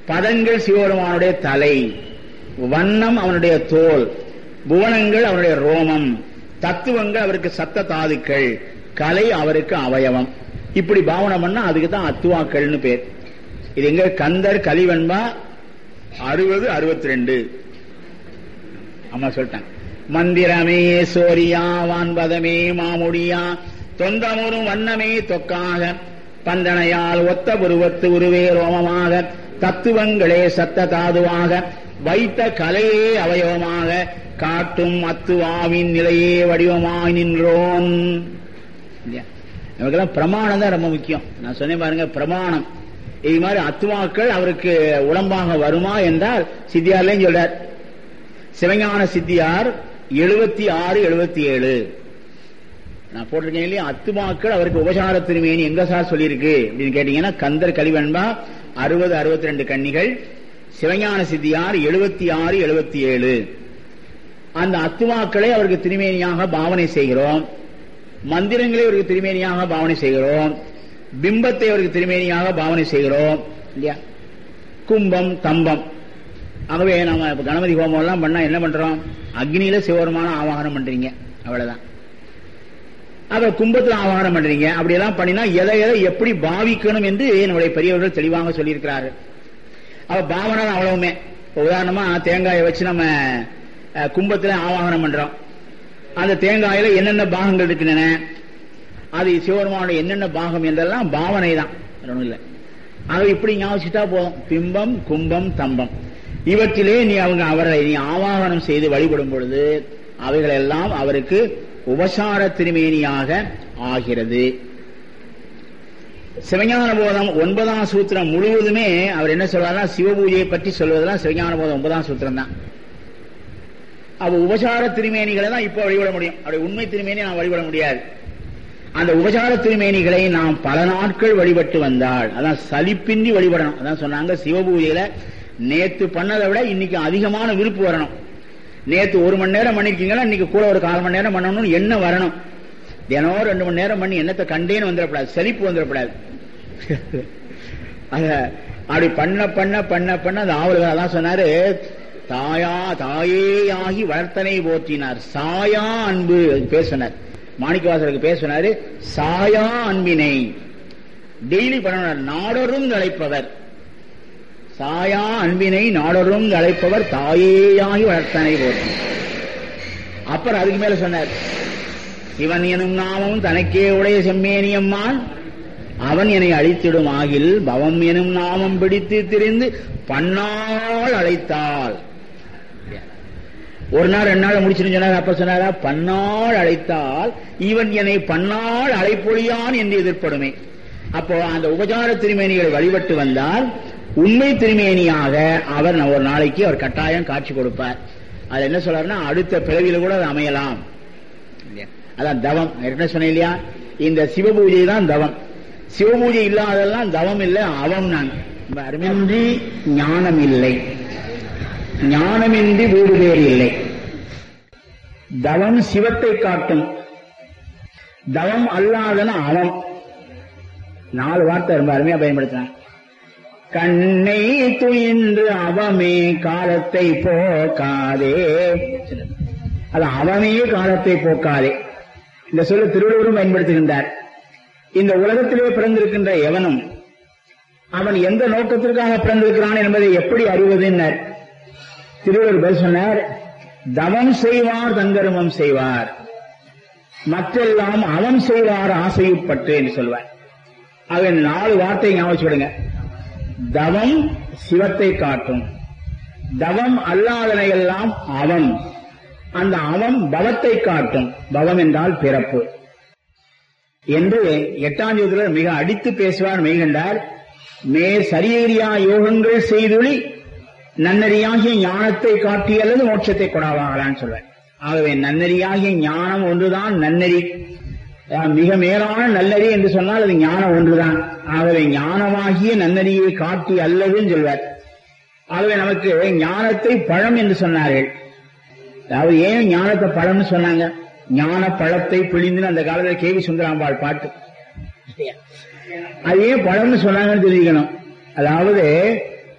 பதங்கள் சிவபெருமானுடைய தலை வண்ணம் அவனுடைய தோல் புவனங்கள் அவனுடைய ரோமம் தத்துவங்கள் அவருக்கு சத்த தாதுக்கள் கலை அவருக்கு அவயவம் இப்படி பாவனை பண்ணா அதுக்கு தான் அத்துவாக்கள்னு பேர் இது எங்க கந்தர் கலிவெண்பா அறுபது அறுபத்தி ரெண்டு அம்மா சொல்லிட்டாங்க மந்திரமே சோரியா வான்பதமே மாமுடியா தொந்தமுறும் வண்ணமே தொக்காக பந்தனையால் ஒத்த புருவத்து உருவே ரோமமாக தத்துவங்களே சத்த தாதுவாக வைத்த கலையே அவயவமாக காட்டும் அத்துவாவின் நிலையே வடிவமாய் நின்றோன் இல்லையா நமக்கெல்லாம் பிரமாணம் தான் ரொம்ப முக்கியம் நான் சொன்னேன் பாருங்க பிரமாணம் இது மாதிரி அத்துவாக்கள் அவருக்கு உடம்பாக வருமா என்றால் சித்தியார்லையும் சொல்றார் சிவஞான சித்தியார் எழுபத்தி ஆறு எழுபத்தி ஏழு நான் போட்டிருக்கேன் இல்லையா அத்துமாக்கள் அவருக்கு உபசார திருமேனி எங்க சார் சொல்லியிருக்கு அப்படின்னு கேட்டீங்கன்னா கந்தர் கலிவன்பா அறுபது அறுபத்தி ரெண்டு கன்னிகள் சிவஞான சித்தியார் எழுபத்தி ஆறு எழுபத்தி ஏழு அந்த அத்துமாக்களை அவருக்கு திருமேனியாக பாவனை செய்கிறோம் மந்திரங்களை அவருக்கு திருமேனியாக பாவனை செய்கிறோம் பிம்பத்தை அவருக்கு திருமேனியாக பாவனை செய்கிறோம் இல்லையா கும்பம் தம்பம் ஆகவே நம்ம இப்ப கணபதி ஹோமம் எல்லாம் பண்ணா என்ன பண்றோம் அக்னியில சிவபெருமான ஆவாகனம் பண்றீங்க அவ்வளவுதான் அப்ப கும்பத்துல ஆவாகனம் பண்றீங்க அப்படி எல்லாம் பண்ணினா எதை எதை எப்படி பாவிக்கணும் என்று நம்முடைய பெரியவர்கள் தெளிவாக சொல்லியிருக்கிறார்கள் அப்ப பாவனை தான் அவ்வளவுமே இப்ப உதாரணமா தேங்காயை வச்சு நம்ம அஹ், கும்பத்துல ஆவாகனம் பண்றோம் அந்த தேங்காயில என்னென்ன பாகங்கள் இருக்கின்றன அது சிவபெருமானுடைய என்னென்ன பாகம் என்றெல்லாம் பாவனை தான் வேற ஒண்ணும் இல்லை ஆக இப்படி ஞாபகிச்சுட்டா போதும் பிம்பம் கும்பம் தம்பம் இவற்றிலே நீ அவங்க அவரை நீ ஆவாகனம் செய்து வழிபடும் பொழுது அவைகளெல்லாம் அவருக்கு உபசார திருமேனியாக ஆகிறது சிவஞான போதம் ஒன்பதாம் சூத்திரம் முழுவதுமே அவர் என்ன சொல்றாருன்னா சிவபூஜையை பற்றி சொல்வதெல்லாம் சிவஞான போதம் ஒன்பதாம் சூத்திரம் தான் அவ உபசார திருமேனிகளை தான் இப்போ வழிபட முடியும் அவருடைய உண்மை திருமேனி நாம் வழிபட முடியாது அந்த உபசார திருமேனிகளை நாம் பல நாட்கள் வழிபட்டு வந்தால் அதான் சலிப்பின்றி வழிபடணும் அதான் சொன்னாங்க சிவபூஜையில நேத்து பண்ணதை விட இன்னைக்கு அதிகமான விருப்பு வரணும் நேத்து ஒரு மணி நேரம் பண்ணிருக்கீங்களா இன்னைக்கு கூட ஒரு கால் மணி நேரம் பண்ணணும்னு என்ன வரணும் தினம் ரெண்டு மணி நேரம் பண்ணி என்னத்தை கண்டேன்னு வந்துடக்கூடாது செழிப்பு வந்துடக்கூடாது அத அப்படி பண்ண பண்ண பண்ண பண்ண அந்த ஆவல்கள் அதான் சொன்னாரு தாயா தாயேயாகி வளர்த்தனை போற்றினார் சாயா அன்பு அது பேர் சொன்னார் மாணிக்கவாசருக்கு பேர் சொன்னாரு சாயா அன்பினை டெய்லி பண்ணணும் நாடொரும் அழைப்பவர் சாயா அன்பினை நாடொரும் அழைப்பவர் தாயேயாகி வளர்த்தனை போற்றி அப்புறம் அதுக்கு மேல சொன்னார் இவன் எனும் நாமம் தனக்கே உடைய செம்மேனியம்மான் அவன் என்னை அழித்திடும் ஆகில் பவம் எனும் நாமம் பிடித்து திரிந்து பன்னாள் அழைத்தாள் ஒரு நாள் ரெண்டு நாள் முடிச்சுன்னு சொன்னார் அப்ப சொன்னாரா பன்னாள் அழைத்தால் இவன் என்னை பன்னாள் அழைப்பொழியான் என்று எதிர்ப்படுமே அப்போ அந்த உபசார திருமேனிகளை வழிபட்டு வந்தால் உண்மை திருமேனியாக அவர் ஒரு நாளைக்கு அவர் கட்டாயம் காட்சி கொடுப்பார் அது என்ன சொல்றாருன்னா அடுத்த பிறவியில கூட அது அமையலாம் இல்லையா? அதான் தவம் என்ன சொன்னேன் இல்லையா இந்த சிவபூஜை தான் தவம் சிவபூஜை இல்லாதெல்லாம் தவம் இல்லை அவம் நான் அருமின்றி ஞானம் இல்லை ஞானமின்றி வீடு வேறு இல்லை தவம் சிவத்தை காட்டும் தவம் அல்லாதன அவம் நாலு வார்த்தை ரொம்ப அருமையா பயன்படுத்தினான் கண்ணை துயின்று அவமே காலத்தை போக்காதே அது அவமே காலத்தை போக்காதே இந்த சொல்ல திருவள்ளுவரும் பயன்படுத்துகின்றார் இந்த உலகத்திலே பிறந்திருக்கின்ற எவனும் அவன் எந்த நோக்கத்திற்காக பிறந்திருக்கிறான் என்பதை எப்படி அறிவதுன்னர் திருவள்ளுவர் பதில் சொன்னார் தவம் செய்வார் தங்கருமம் செய்வார் மற்றெல்லாம் அவன் செய்வார் ஆசையுட்பட்டு என்று சொல்வார் ஆக இந்த நாலு வார்த்தை ஞாபகம் விடுங்க தவம் சிவத்தை காட்டும் தவம் அல்லாதனை எல்லாம் அவன் அந்த அவன் பவத்தை காட்டும் பவம் என்றால் பிறப்பு என்று எட்டாம் யோகத்தில் மிக அடித்து பேசுவார் மெய்கண்டார் மே சரியேரியா யோகங்கள் செய்துளி நன்னறியாகிய ஞானத்தை காட்டி அல்லது மோட்சத்தை கொடாவாங்களான்னு சொல்வார் ஆகவே நன்னறியாகிய ஞானம் ஒன்றுதான் நன்னறி அஹ் மிக மேலான நல்லறி என்று சொன்னால் அது ஞானம் ஒன்றுதான் ஆகவே ஞானமாகிய நன்னறியை காட்டி அல்லதுன்னு சொல்வார் ஆகவே நமக்கு ஞானத்தை பழம் என்று சொன்னார்கள் அதாவது ஏன் ஞானத்தை பழம்னு சொன்னாங்க ஞான பழத்தை பிழிந்துன்னு அந்த காலத்துல கேவி சுந்தராம்பாள் பாட்டு அது ஏன் பழம்னு சொன்னாங்கன்னு தெரிஞ்சுக்கணும் அதாவது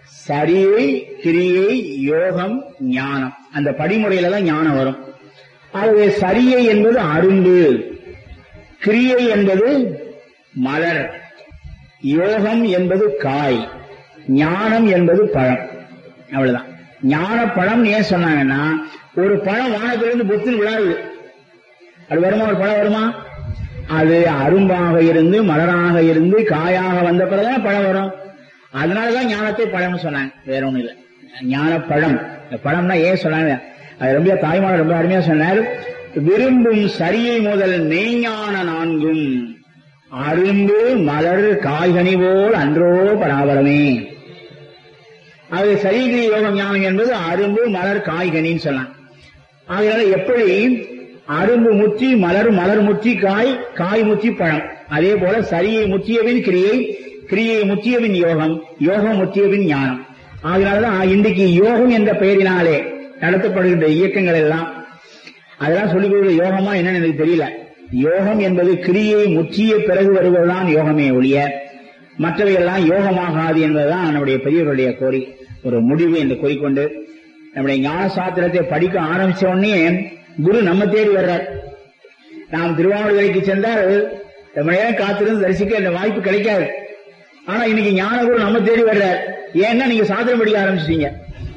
சரியை கிரியை யோகம் ஞானம் அந்த படிமுறையில தான் ஞானம் வரும் ஆகவே சரியை என்பது அரும்பு கிரியை என்பது மலர் யோகம் என்பது காய் ஞானம் என்பது பழம் அவ்வளவுதான் ஞான பழம் ஏன் சொன்னாங்கன்னா ஒரு பழம் வானத்திலிருந்து புத்துன்னு விழாது அது வருமா ஒரு பழம் வருமா அது அரும்பாக இருந்து மலராக இருந்து காயாக வந்த பிறகுதான் பழம் வரும் அதனாலதான் ஞானத்தை பழம்னு சொன்னாங்க வேற ஒண்ணும் இல்ல ஞான பழம் இந்த பழம்னா ஏன் சொன்னாங்க அது ரொம்ப தாய்மார் ரொம்ப அருமையா சொன்னார் விரும்பும் சரியை முதல் மெய்ஞான நான்கும் அரும்பு மலர் காய்கனி போல் அன்றோ பராபரமே அது சரிகிரி யோகம் ஞானம் என்பது அரும்பு மலர் காய்கனின்னு சொல்லலாம் ஆகையால எப்படி அரும்பு முற்றி மலர் மலர் முற்றி காய் காய் முற்றி பழம் அதே போல சரியை முற்றியவின் கிரியை கிரியை முற்றியவின் யோகம் யோகம் முற்றியவின் ஞானம் ஆகையாலதான் இன்றைக்கு யோகம் என்ற பெயரினாலே நடத்தப்படுகின்ற இயக்கங்கள் எல்லாம் அதெல்லாம் சொல்லிக் கொடுக்கிற யோகமா என்னன்னு எனக்கு தெரியல யோகம் என்பது கிரியை முற்றிய பிறகு வருவதுதான் யோகமே ஒழிய மற்றவையெல்லாம் யோகமாகாது என்பதுதான் நம்முடைய பெரியவருடைய கோரி ஒரு முடிவு என்று கூறிக்கொண்டு நம்முடைய ஞான சாத்திரத்தை படிக்க ஆரம்பிச்ச உடனே குரு நம்ம தேடி வர்றார் நாம் திருவாவூரைக்கு சென்றால் ரொம்ப நேரம் காத்திருந்து தரிசிக்க இந்த வாய்ப்பு கிடைக்காது ஆனா இன்னைக்கு ஞான குரு நம்ம தேடி வர்றார் ஏன்னா நீங்க சாத்திரம் படிக்க ஆரம்பிச்சிட்டீங்க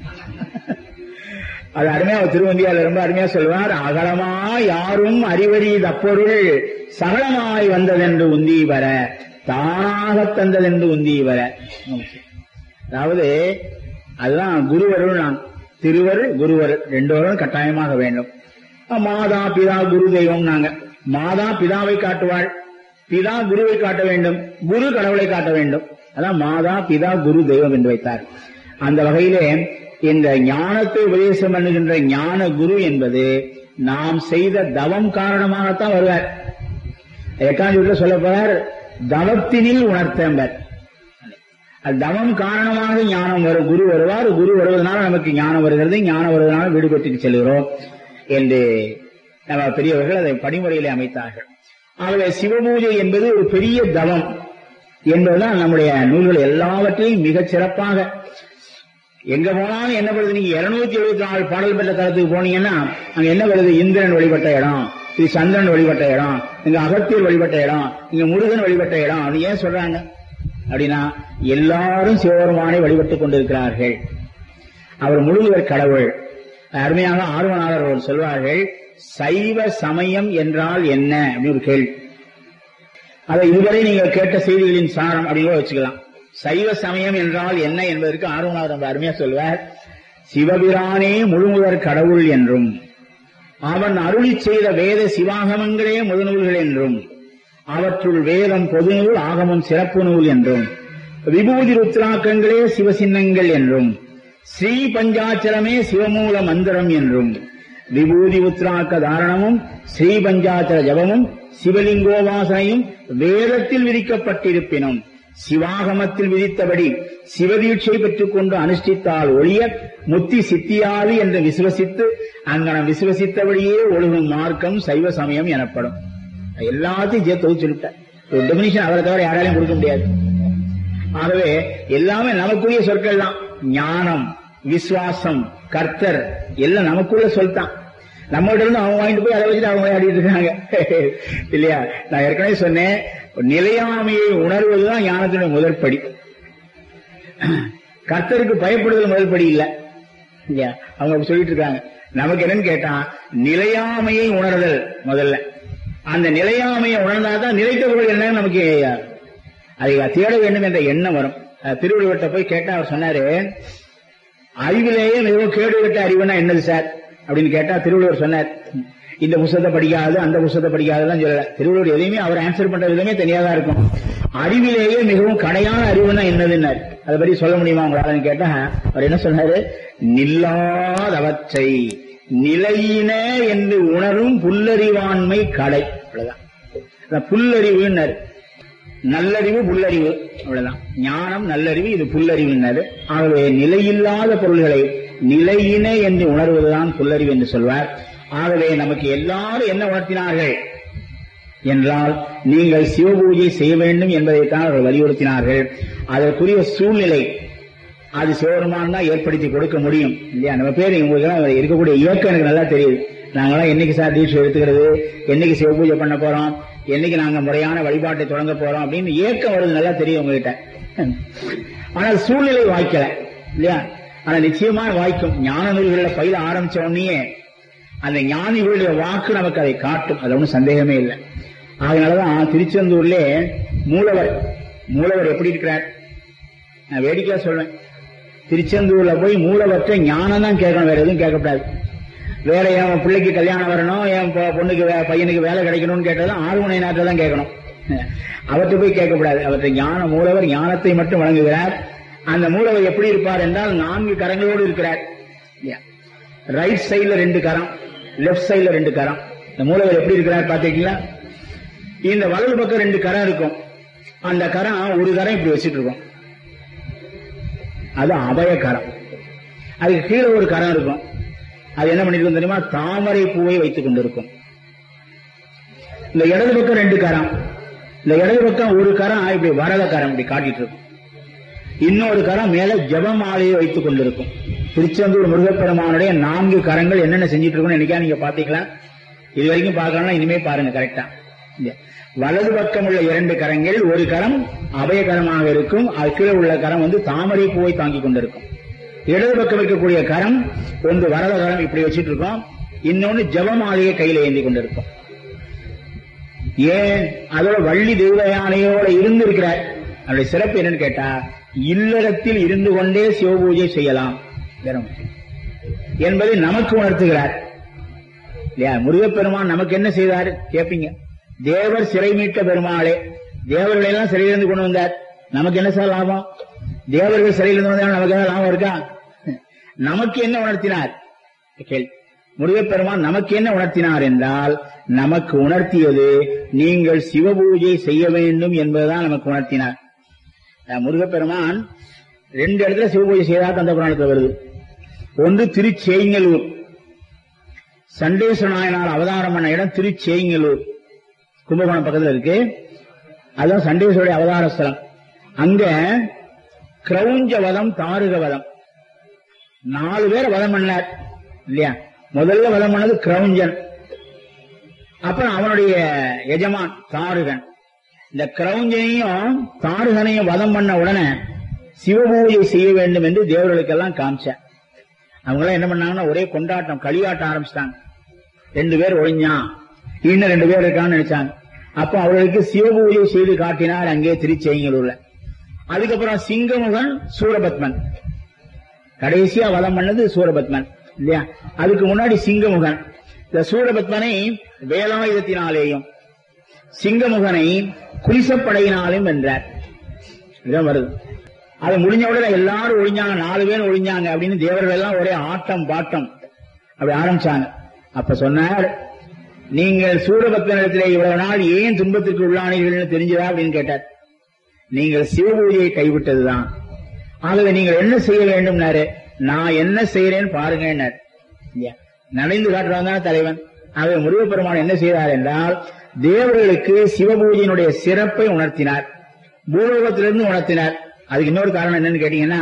அது அருமையா திருவந்தியால ரொம்ப அருமையா சொல்வார் அகலமா யாரும் அறிவறி தப்பொருள் சகலமாய் வந்ததென்று உந்தி வர தானாக தந்ததென்று உந்தி வர அதாவது அதுதான் குருவருள் நான் திருவர் குருவர் ரெண்டோரும் கட்டாயமாக வேண்டும் மாதா பிதா குரு தெய்வம் நாங்க மாதா பிதாவை காட்டுவாள் பிதா குருவை காட்ட வேண்டும் குரு கடவுளை காட்ட வேண்டும் அதான் மாதா பிதா குரு தெய்வம் என்று வைத்தார் அந்த வகையிலே இந்த ஞானத்தை உபதேசம் பண்ணுகின்ற ஞான குரு என்பது நாம் செய்த தவம் காரணமாகத்தான் வருவார் எட்டாம் வீட்டில் சொல்ல போறார் தவத்தினில் உணர்த்தம்பர் அது தவம் காரணமாக ஞானம் வரும் குரு வருவார் குரு வருவதனால நமக்கு ஞானம் வருகிறது ஞானம் வருவதனால வீடு பெற்றுக்கு செல்கிறோம் என்று நம்ம பெரியவர்கள் அதை படிமுறையிலே அமைத்தார்கள் ஆகவே சிவபூஜை என்பது ஒரு பெரிய தவம் என்பதுதான் நம்முடைய நூல்கள் எல்லாவற்றையும் மிகச் சிறப்பாக எங்க போனாலும் என்ன வருது நீங்க இருநூத்தி எழுபத்தி நாலு பாடல் பெற்ற தளத்துக்கு போனீங்கன்னா அங்க என்ன வருது இந்திரன் வழிபட்ட இடம் இது சந்திரன் வழிபட்ட இடம் இங்க அகத்தியர் வழிபட்ட இடம் இங்க முருகன் வழிபட்ட இடம் அது ஏன் சொல்றாங்க அப்படின்னா எல்லாரும் சிவபெருமானை வழிபட்டுக் கொண்டிருக்கிறார்கள் அவர் முழுமுதற் கடவுள் அருமையாக ஆர்வனாளர் அவர்கள் சொல்வார்கள் சைவ சமயம் என்றால் என்ன அப்படின்னு ஒரு கேள்வி அதை இதுவரை நீங்கள் கேட்ட செய்திகளின் சாரம் அப்படின்னு கூட வச்சுக்கலாம் சைவ சமயம் என்றால் என்ன என்பதற்கு ஆர்வனாளர் ரொம்ப அருமையா சொல்வார் சிவபிரானே முழுமுதற் கடவுள் என்றும் அவன் அருளி செய்த வேத சிவாகமங்களே முதநூல்கள் என்றும் அவற்றுள் வேதம் பொதுநூல் ஆகமம் சிறப்பு நூல் என்றும் விபூதி ருத்ராக்கங்களே சிவசின்னங்கள் என்றும் ஸ்ரீ பஞ்சாச்சரமே சிவமூல மந்திரம் என்றும் விபூதி உத்ராக்க தாரணமும் ஸ்ரீ பஞ்சாச்சர ஜபமும் சிவலிங்கோபாசனையும் வேதத்தில் விதிக்கப்பட்டிருப்பினும் சிவாகமத்தில் விதித்தபடி சிவதீட்சை பெற்றுக் கொண்டு அனுஷ்டித்தால் ஒழிய முத்தி சித்தியாது என்று விசுவசித்து அங்கனம் விசுவசித்தபடியே ஒழுகும் மார்க்கம் சைவ சமயம் எனப்படும் எல்லாத்தையும் சேர்த்து சொல்லிட்டார் ஒரு டெபினிஷன் அவரை தவிர யாராலையும் கொடுக்க முடியாது ஆகவே எல்லாமே நமக்குரிய சொற்கள் தான் ஞானம் விசுவாசம் கர்த்தர் எல்லாம் நமக்குள்ள சொல்தான் நம்மகிட்ட இருந்து அவங்க வாங்கிட்டு போய் அதை வச்சுட்டு அவங்க விளையாடிட்டு இருக்காங்க இல்லையா நான் ஏற்கனவே சொன்னேன் நிலையாமையை உணர்வதுதான் ஞானத்தினுடைய முதல் படி கர்த்தருக்கு பயப்படுதல் முதல் படி இல்ல இல்லையா அவங்க அப்படி சொல்லிட்டு இருக்காங்க நமக்கு என்னன்னு கேட்டா நிலையாமையை உணர்தல் முதல்ல அந்த நிலையாமையை உணர்ந்தாதான் நிலைத்த பொருள் என்னன்னு நமக்கு அதை தேட வேண்டும் என்ற எண்ணம் வரும் திருவள்ளுவர்கிட்ட போய் கேட்டா அவர் சொன்னாரு அறிவிலேயே மிகவும் கேடுகட்ட அறிவுனா என்னது சார் அப்படின்னு கேட்டா திருவள்ளுவர் சொன்னார் இந்த புத்தகத்தை படிக்காது அந்த புத்தகத்தை படிக்காதுலாம் சொல்லல திருவள்ளுவர் எதையுமே அவர் ஆன்சர் பண்ற விதமே தனியாக இருக்கும் அறிவிலேயே மிகவும் கடையான அறிவுனா என்னதுன்னாரு அதை பற்றி சொல்ல முடியுமா உங்களால கேட்டா அவர் என்ன சொன்னாரு நில்லாதவற்றை நிலையின என்று உணரும் புல்லறிவாண்மை கடை அவ்வளவுதான் புல்லறிவுன்னாரு நல்லறிவு புல்லறிவு அவ்வளவுதான் ஞானம் நல்லறிவு இது புல்லறிவுன்னாரு ஆகவே நிலையில்லாத பொருள்களை நிலையின என்று உணர்வதுதான் புல்லறிவு என்று சொல்வார் ஆகவே நமக்கு எல்லாரும் என்ன உணர்த்தினார்கள் என்றால் நீங்கள் சிவபூஜை செய்ய வேண்டும் என்பதைத்தான் அவர்கள் வலியுறுத்தினார்கள் அதற்குரிய சூழ்நிலை அது சிவபெருமான் தான் ஏற்படுத்தி கொடுக்க முடியும் இல்லையா நம்ம பேர் உங்களுக்கு இருக்கக்கூடிய இயக்கம் எனக்கு நல்லா தெரியுது நாங்களாம் என்னைக்கு சார் தீட்சை எடுத்துக்கிறது என்னைக்கு சிவ பூஜை பண்ண போறோம் என்னைக்கு நாங்க முறையான வழிபாட்டை தொடங்க போறோம் அப்படின்னு ஏக்கம் வருது நல்லா தெரியும் உங்ககிட்ட ஆனால் சூழ்நிலை வாய்க்கல இல்லையா ஆனா நிச்சயமா வாய்க்கும் ஞான நூல்களை பயில ஆரம்பிச்ச உடனே அந்த ஞானிகளுடைய வாக்கு நமக்கு அதை காட்டும் அது ஒன்றும் சந்தேகமே இல்லை அதனாலதான் திருச்செந்தூர்ல மூலவர் மூலவர் எப்படி இருக்கிறார் நான் வேடிக்கையா சொல்வேன் திருச்செந்தூர்ல போய் மூலவற்ற ஞானம் தான் கேட்கணும் வேற எதுவும் கேட்கக்கூடாது வேற என் பிள்ளைக்கு கல்யாணம் வரணும் என் பொ- பொண்ணுக்கு வே- பையனுக்கு வேலை கிடைக்கணும்னு கேட்டதும் ஆறுமுனை நாட்டில் தான் கேட்கணும் அவர்கிட்ட போய் கேட்கக்கூடாது அவற்றை ஞான மூலவர் ஞானத்தை மட்டும் வழங்குகிறார் அந்த மூலவர் எப்படி இருப்பார் என்றால் நான்கு கரங்களோடு இருக்கிறார் ரைட் சைடுல ரெண்டு கரம் லெஃப்ட் சைடுல ரெண்டு கரம் இந்த மூலவர் எப்படி இருக்கிறார் பாத்தீங்களா இந்த வலது பக்கம் ரெண்டு கரம் இருக்கும் அந்த கரம் ஒரு கரம் இப்படி வச்சிட்டு இருக்கும் அது அபய கரம் அதுக்கு கீழே ஒரு கரம் இருக்கும் அது என்ன பண்ணிருக்கும் தெரியுமா தாமரை பூவை வைத்துக் கொண்டிருக்கும் இந்த இடது பக்கம் ரெண்டு கரம் இந்த இடது பக்கம் ஒரு கரம் இப்படி வரத கரம் இப்படி காட்டிட்டு இருக்கும் இன்னொரு கரம் மேல ஜபமாலையை வைத்துக் கொண்டிருக்கும் திருச்செந்தூர் முருகப்பெருமானுடைய நான்கு கரங்கள் என்னென்ன செஞ்சிட்டு இருக்கும்னு என்னைக்கா நீங்க பாத்தீங்களா இது வரைக்கும் பார்க்கலாம் இனிமே பாருங்க கரெக்டா இங்க. வலது பக்கம் உள்ள இரண்டு கரங்கள் ஒரு கரம் அபயகரமாக இருக்கும் அது கீழே உள்ள கரம் வந்து தாமரை பூவை தாங்கிக் கொண்டிருக்கும் இடது பக்கம் வைக்கக்கூடிய கரம் ஒன்று வரத கரம் இப்படி வச்சிட்டு இருக்கோம் இன்னொன்னு ஜபமாலையை கையில ஏந்தி கொண்டிருக்கும் ஏன் அதோட வள்ளி தெய்வயானையோட இருந்து இருக்கிறார் அவருடைய சிறப்பு என்னன்னு கேட்டா இல்லறத்தில் இருந்து கொண்டே சிவபூஜை செய்யலாம் வேற ஒண்ணும் இல்லை. என்பதை நமக்கு உணர்த்துகிறார் இல்லையா முருகப்பெருமான் நமக்கு என்ன செய்தார் கேப்பீங்க தேவர் சிறை மீட்ட பெருமாளே தேவர்களை எல்லாம் சிறையிலிருந்து கொண்டு வந்தார் நமக்கு என்ன சார் லாபம் தேவர்கள் சிறையிலிருந்து வந்தால் நமக்கு என்ன லாபம் இருக்கா நமக்கு என்ன உணர்த்தினார் கேள்வி முருகப்பெருமான் நமக்கு என்ன உணர்த்தினார் என்றால் நமக்கு உணர்த்தியது நீங்கள் சிவபூஜை செய்ய வேண்டும் என்பதுதான் நமக்கு உணர்த்தினார் அஹ் முருகப்பெருமான் ரெண்டு இடத்துல சிவபூஜை செய்தா கந்த புராணத்தில் வருது ஒன்று திருச்சேங்கலூர் சண்டேஸ்வர நாயனார் அவதாரம் பண்ண இடம் திருச்சேங்கலூர் கும்பகோணம் பக்கத்துல இருக்கு அதுதான் சண்டேஸ்வருடைய அவதார ஸ்தலம் அங்க கிரௌஞ்ச வதம் தாருக வதம் நாலு பேரை வதம் பண்ணார் இல்லையா முதல்ல வதம் பண்ணது கிரௌஞ்சன் அப்புறம் அவனுடைய எஜமான் தாருகன் இந்த கிரௌஞ்சனையும் தாருகனையும் வதம் பண்ண உடனே சிவபூஜை செய்ய வேண்டும் என்று தேவர்களுக்கெல்லாம் காமிச்சேன் அவங்க எல்லாம் என்ன பண்ணாங்கன்னா ஒரே கொண்டாட்டம் களியாட்டம் ஆரம்பிச்சிட்டாங்க ரெண்டு பேர் ஒழிஞ்சான் இன்னும் ரெண்டு பேர் இருக்கான்னு நினைச்சாங்க அப்ப அவர்களுக்கு சிவபூஜை செய்து காட்டினார் அங்கே திருச்செங்கலூர்ல அதுக்கப்புறம் சிங்கமுகன் சூரபத்மன் கடைசியா வலம் பண்ணது சூரபத்மன் இல்லையா அதுக்கு முன்னாடி சிங்கமுகன் இந்த சூரபத்மனை வேலாயுதத்தினாலேயும் சிங்கமுகனை குலிசப்படையினாலும் வென்றார் இதான் வருது அது முடிஞ்ச உடனே எல்லாரும் ஒழிஞ்சாங்க நாலு பேர் ஒழிஞ்சாங்க அப்படின்னு தேவர்கள் எல்லாம் ஒரே ஆட்டம் பாட்டம் அப்படி ஆரம்பிச்சாங்க அப்ப சொன்னார் நீங்கள் சூரபத்மனிடத்திலே இவ்வளவு நாள் ஏன் துன்பத்திற்கு உள்ளானீர்கள் தெரிஞ்சதா அப்படின்னு கேட்டார் நீங்கள் சிவபூஜையை கைவிட்டதுதான் ஆகவே நீங்கள் என்ன செய்ய வேண்டும்னாரு நான் என்ன செய்யறேன்னு பாருங்கன்னார் இல்லையா? நனைந்து காட்டுறான் தானே தலைவன் ஆகவே முருகப்பெருமான் என்ன செய்தார் என்றால் தேவர்களுக்கு சிவபூஜையினுடைய சிறப்பை உணர்த்தினார் பூலோகத்திலிருந்து உணர்த்தினார் அதுக்கு இன்னொரு காரணம் என்னன்னு கேட்டீங்கன்னா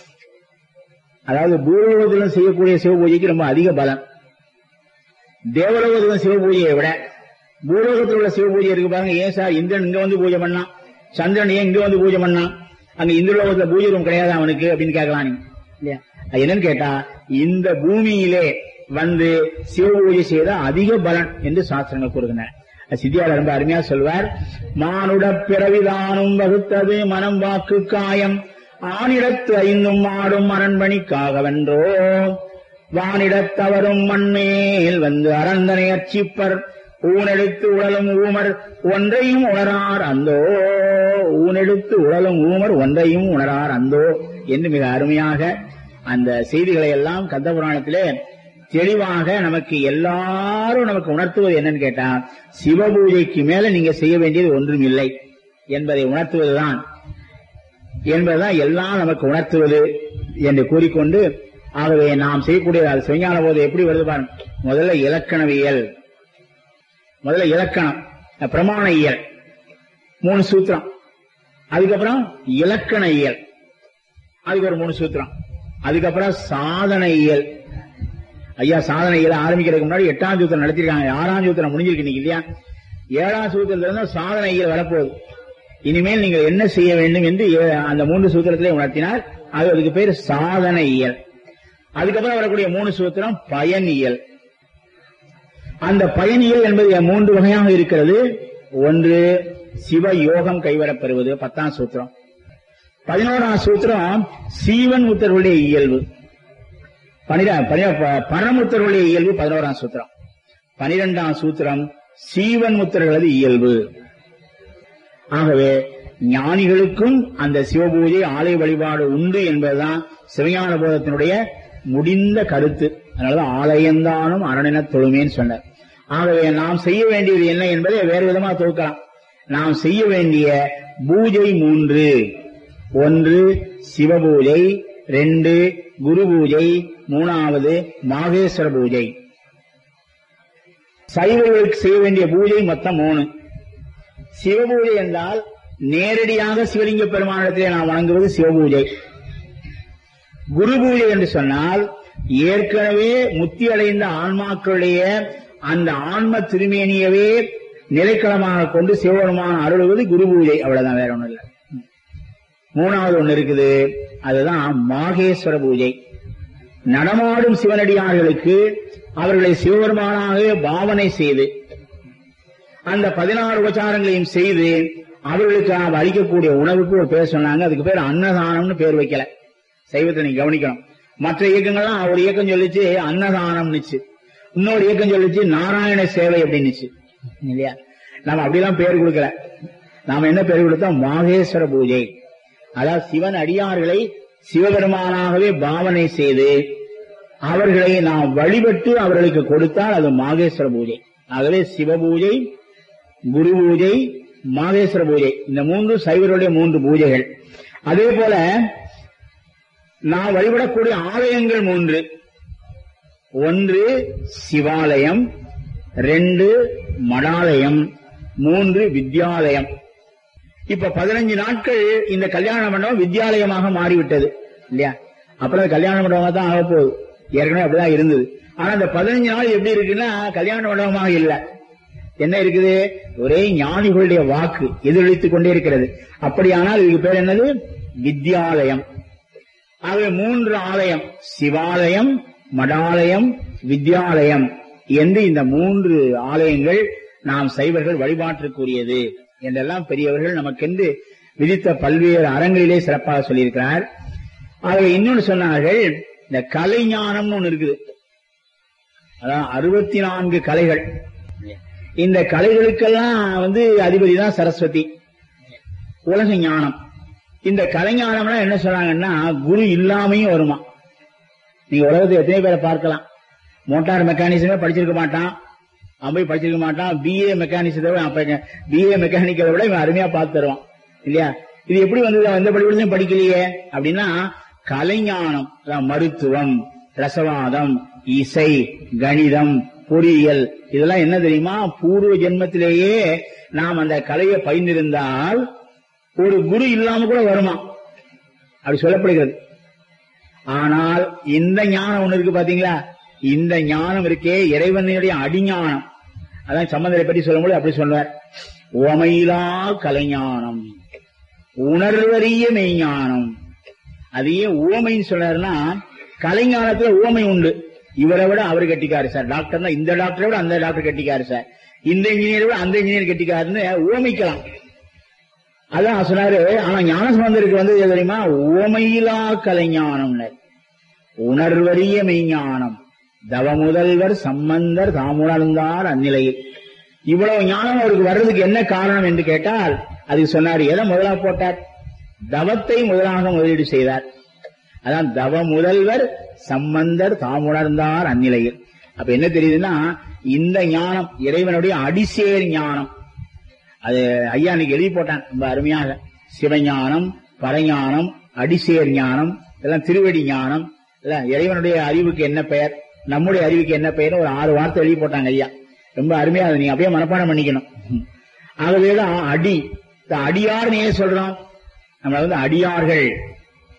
அதாவது பூலோகத்திலும் செய்யக்கூடிய சிவபூஜைக்கு ரொம்ப அதிக பலம் தேவலோகத்திலும் சிவபூஜையை விட பூலோகத்தில் உள்ள சிவபூஜை இருக்கு பாருங்க ஏன் சார் இந்திரன் இங்க வந்து பூஜை பண்ணான் சந்திரன் ஏன் இங்க வந்து பூஜை பண்ணான் அங்க இந்திரலோகத்துல பூஜை ரூம் கிடையாது அவனுக்கு அப்படின்னு கேட்கலாம் நீங்க இல்லையா அது என்னன்னு கேட்டா இந்த பூமியிலே வந்து சிவபூஜை செய்த அதிக பலன் என்று சாஸ்திரங்கள் கூறுகின்றன அது சித்தியார் ரொம்ப அருமையா சொல்வார் மானுட பிறவிதானும் வகுத்தது மனம் வாக்கு காயம் ஆனிடத்து ஐந்தும் ஆடும் அரண்மணிக்காகவென்றோ வானிடத்தவரும் மண்மேல் வந்து அரந்தனை அர்ச்சிப்பர் ஊனெடுத்து உடலும் ஊமர் ஒன்றையும் உணரார் அந்தோ ஊனெடுத்து உடலும் ஊமர் ஒன்றையும் உணரார் அந்தோ என்று மிக அருமையாக அந்த செய்திகளை எல்லாம் கந்த புராணத்திலே தெளிவாக நமக்கு எல்லாரும் நமக்கு உணர்த்துவது என்னன்னு கேட்டா சிவபூஜைக்கு மேல நீங்க செய்ய வேண்டியது ஒன்றும் இல்லை என்பதை உணர்த்துவதுதான் என்பதுதான் எல்லாம் நமக்கு உணர்த்துவது என்று கூறிக்கொண்டு ஆகவே நாம் செய்யக்கூடிய அது சிவஞான போது எப்படி வருது பாருங்க முதல்ல இலக்கணவியல் முதல்ல இலக்கணம் பிரமாண இயல் மூணு சூத்திரம் அதுக்கப்புறம் இலக்கண இயல் அதுக்கு ஒரு மூணு சூத்திரம் அதுக்கப்புறம் சாதனை இயல் ஐயா சாதனை இயல் ஆரம்பிக்கிறதுக்கு முன்னாடி எட்டாம் சூத்திரம் நடத்திருக்காங்க ஆறாம் சூத்திரம் முடிஞ்சிருக்கு இன்னைக்கு இல்லையா ஏழாம் சூத்திரத்துல இருந்து சாதனை இயல் வரப்போகுது இனிமேல் நீங்கள் என்ன செய்ய வேண்டும் என்று ஏ- அந்த மூன்று சூத்திரத்திலே உணர்த்தினார் அது அதுக்கு பேர் சாதனை இயல் அதுக்கப்புறம் வரக்கூடிய மூணு சூத்திரம் பயன் இயல் அந்த பயனியல் என்பது மூன்று வகையாக இருக்கிறது ஒன்று சிவ யோகம் கைவரப்பெறுவது பத்தாம் சூத்திரம் பதினோராம் சூத்திரம் சீவன் முத்தர்களுடைய இயல்பு பனிர- பனிர- ப- பரமுத்தர்களுடைய இயல்பு பதினோராம் சூத்திரம் பனிரெண்டாம் சூத்திரம் சீவன் முத்தர்களது இயல்பு ஆகவே ஞானிகளுக்கும் அந்த சிவபூஜை ஆலய வழிபாடு உண்டு என்பதுதான் சிவஞான போதத்தினுடைய முடிந்த கருத்து அதனாலதான் ஆலயந்தானும் அரணென தொழுமேன்னு சொன்னார் ஆகவே நாம் செய்ய வேண்டியது என்ன என்பதை வேறு விதமா தொகுக்கலாம் நாம் செய்ய வேண்டிய பூஜை மூன்று ஒன்று சிவபூஜை ரெண்டு குரு பூஜை மூணாவது மாகேஸ்வர பூஜை சைவர்களுக்கு செய்ய வேண்டிய பூஜை மொத்தம் மூணு சிவபூஜை என்றால் நேரடியாக சிவலிங்க பெருமானிடத்திலே நாம் வணங்குவது சிவபூஜை குரு பூஜை என்று சொன்னால் ஏற்கனவே முத்தி அடைந்த ஆன்மாக்களுடைய அந்த ஆன்ம திருமேனியவே நிலைக்களமாக கொண்டு சிவபெருமான் அருள்வது குரு பூஜை அவ்வளவுதான் வேற ஒண்ணும் இல்லை மூணாவது ஒண்ணு இருக்குது அதுதான் மாகேஸ்வர பூஜை நடமாடும் சிவனடியார்களுக்கு அவர்களை சிவபெருமானாகவே பாவனை செய்து அந்த பதினாறு உபச்சாரங்களையும் செய்து அவர்களுக்கு நாம் அளிக்கக்கூடிய உணவுக்கு ஒரு பேர் சொன்னாங்க அதுக்கு பேர் அன்னதானம்னு பேர் வைக்கல சைவத்தை நீங்க கவனிக்கணும் மற்ற இயக்கங்கள்லாம் ஒரு இயக்கம் சொல்லிச்சு அன்னதானம்னுச்சு இன்னொரு இயக்கம் சொல்லிச்சு நாராயண சேவை அப்படின்னுச்சு இல்லையா நாம அப்படிலாம் பேர் கொடுக்கல நாம என்ன பேர் கொடுத்தோம் மாகேஸ்வர பூஜை அதாவது சிவன் அடியார்களை சிவபெருமானாகவே பாவனை செய்து அவர்களை நாம் வழிபட்டு அவர்களுக்கு கொடுத்தால் அது மாகேஸ்வர பூஜை ஆகவே சிவபூஜை குரு பூஜை மாகேஸ்வர பூஜை இந்த மூன்று சைவருடைய மூன்று பூஜைகள் அதே போல நாம் வழிபடக்கூடிய ஆலயங்கள் மூன்று ஒன்று சிவாலயம் ரெண்டு மடாலயம் மூன்று வித்யாலயம் இப்ப பதினஞ்சு நாட்கள் இந்த கல்யாண மண்டபம் வித்யாலயமாக மாறிவிட்டது இல்லையா அப்புறம் கல்யாண மண்டபமா தான் ஆக போகுது ஏற்கனவே அப்படிதான் இருந்தது ஆனா இந்த பதினஞ்சு நாள் எப்படி இருக்குன்னா கல்யாண மண்டபமாக இல்ல என்ன இருக்குது ஒரே ஞானிகளுடைய வாக்கு எதிரொலித்துக் கொண்டே இருக்கிறது அப்படியானால் இதுக்கு பேர் என்னது வித்யாலயம் ஆகவே மூன்று ஆலயம் சிவாலயம் மடாலயம் வித்யாலயம் என்று இந்த மூன்று ஆலயங்கள் நாம் சைவர்கள் வழிபாட்டிற்குரியது என்றெல்லாம் பெரியவர்கள் நமக்கென்று விதித்த பல்வேறு அறங்களிலே சிறப்பாக சொல்லியிருக்கிறார் ஆகவே இன்னொன்னு சொன்னார்கள் இந்த கலை ஞானம்னு ஒண்ணு இருக்குது அதான் அறுபத்தி நான்கு கலைகள் இந்த கலைகளுக்கெல்லாம் வந்து அதிபதி தான் சரஸ்வதி உலக ஞானம் இந்த கலைஞானம்னா என்ன சொல்றாங்கன்னா குரு இல்லாமையும் வருமா நீங்க உலகத்தை எத்தனை பேரை பார்க்கலாம் மோட்டார் மெக்கானிசமே படிச்சிருக்க மாட்டான் அவன் போய் படிச்சிருக்க மாட்டான் பிஏ மெக்கானிசத்தை விட பிஏ மெக்கானிக்கலை விட இவன் அருமையா பார்த்து தருவான் இல்லையா இது எப்படி வந்தது அவன் எந்த பள்ளிக்கூடத்தையும் படிக்கலையே அப்படின்னா கலைஞானம் அதான் மருத்துவம் ரசவாதம் இசை கணிதம் பொறியியல் இதெல்லாம் என்ன தெரியுமா பூர்வ ஜென்மத்திலேயே நாம் அந்த கலையை பயின்றிருந்தால் ஒரு குரு இல்லாம கூட வருமா அப்படி சொல்லப்படுகிறது ஆனால் இந்த ஞானம் ஒண்ணு இருக்கு பாத்தீங்களா இந்த ஞானம் இருக்கே இறைவனுடைய அடிஞானம் அதான் சம்பந்தரை பற்றி சொல்லும்போது அப்படி சொல்வார் ஓமையிலா கலைஞானம் உணர்வறிய மெய்ஞானம் அது ஏன் ஊமைன்னு சொல்றாருன்னா கலைஞானத்துல ஊமை உண்டு இவரை விட அவர் கட்டிக்காரு சார் டாக்டர்னா இந்த டாக்டரை விட அந்த டாக்டர் கட்டிக்காரு சார் இந்த இன்ஜினியரை விட அந்த இன்ஜினியர் கட்டிக்காருன்னு ஊமைக்கலாம் அதான் சொன்னாரு ஆனா ஞானசம்பந்தருக்கு வந்து எது தெரியுமா ஓமையிலா கலைஞானம்னர் உணர்வறிய மெய்ஞானம் தவ முதல்வர் சம்பந்தர் தாமுணர்ந்தார் அந்நிலையில் இவ்வளவு ஞானம் அவருக்கு வர்றதுக்கு என்ன காரணம் என்று கேட்டால் அதுக்கு சொன்னார் எதை முதலா போட்டார் தவத்தை முதலாக முதலீடு செய்தார் அதான் தவ முதல்வர் சம்பந்தர் தாமுணர்ந்தார் அந்நிலையில் அப்ப என்ன தெரியுதுன்னா இந்த ஞானம் இறைவனுடைய அடிசேர் ஞானம் அது ஐயா இன்னைக்கு எழுதி போட்டான் ரொம்ப அருமையாக சிவஞானம் பரஞானம் அடிசேர் ஞானம் இதெல்லாம் திருவடி ஞானம் இல்ல இறைவனுடைய அறிவுக்கு என்ன பெயர் நம்முடைய அறிவுக்கு என்ன பெயர் ஒரு ஆறு வார்த்தை எழுதி போட்டாங்க ஐயா ரொம்ப அருமையா அதை நீங்க அப்படியே மனப்பாடம் பண்ணிக்கணும் ஆகவேதான் அடி இந்த அடியார் ஏன் சொல்றோம் நம்மள வந்து அடியார்கள்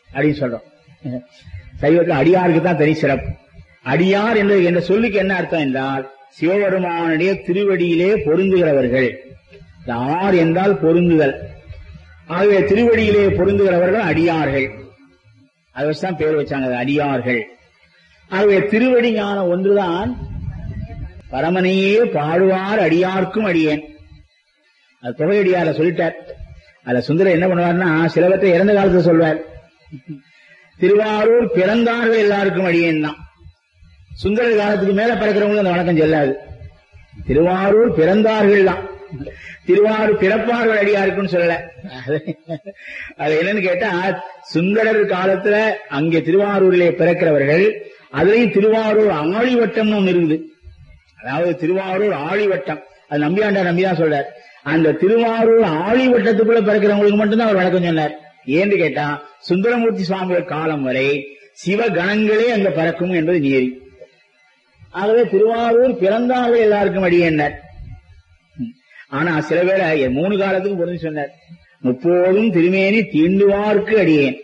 அப்படின்னு சொல்றோம் சைவத்தில் அடியாருக்கு தான் தனி சிறப்பு அடியார் என்ற என்ற சொல்லுக்கு என்ன அர்த்தம் என்றால் சிவபெருமானுடைய திருவடியிலே பொருந்துகிறவர்கள் இந்த ஆர் என்றால் பொருந்துதல் ஆகவே திருவடியிலே பொருந்துகிறவர்கள் அடியார்கள் அதை வச்சுதான் பேர் வச்சாங்க அது அடியார்கள் ஆகவே திருவடி ஞானம் ஒன்றுதான் பரமனையே பாடுவார் அடியார்க்கும் அடியேன் அது தொகையடியார சொல்லிட்டார் அதுல சுந்தரர் என்ன பண்ணுவார்னா சிலவற்றை இறந்த காலத்துல சொல்வார் திருவாரூர் பிறந்தார்கள் எல்லாருக்கும் அடியேன் தான் சுந்தரர் காலத்துக்கு மேல பிறக்கிறவங்களுக்கு அந்த வணக்கம் செல்லாது திருவாரூர் பிறந்தார்கள் தான் திருவாரூர் பிறப்பார்கள் அடியாருக்குன்னு சொல்லல அது என்னன்னு கேட்டா சுந்தரர் காலத்துல அங்கே திருவாரூரிலே பிறக்கிறவர்கள் அதுலயும் திருவாரூர் ஆழிவட்டம்னு ஒண்ணு இருக்குது அதாவது திருவாரூர் ஆழிவட்டம் அது நம்பியாண்டார் நம்பிதான் சொல்றார் அந்த திருவாரூர் ஆழிவட்டத்துக்குள்ள பிறக்கிறவங்களுக்கு மட்டும்தான் அவர் வணக்கம் சொன்னார் ஏன்னு கேட்டா சுந்தரமூர்த்தி சுவாமிகள் காலம் வரை சிவகணங்களே அங்க பறக்கும் என்பது நியதி ஆகவே திருவாரூர் பிறந்தார்கள் எல்லாருக்கும் அடியேன்னார் ஆனா சில பேரை மூணு காலத்துக்கு பொருந்து சொன்னார் முப்போதும் திருமேனி தீண்டுவார்க்கு அடியேன்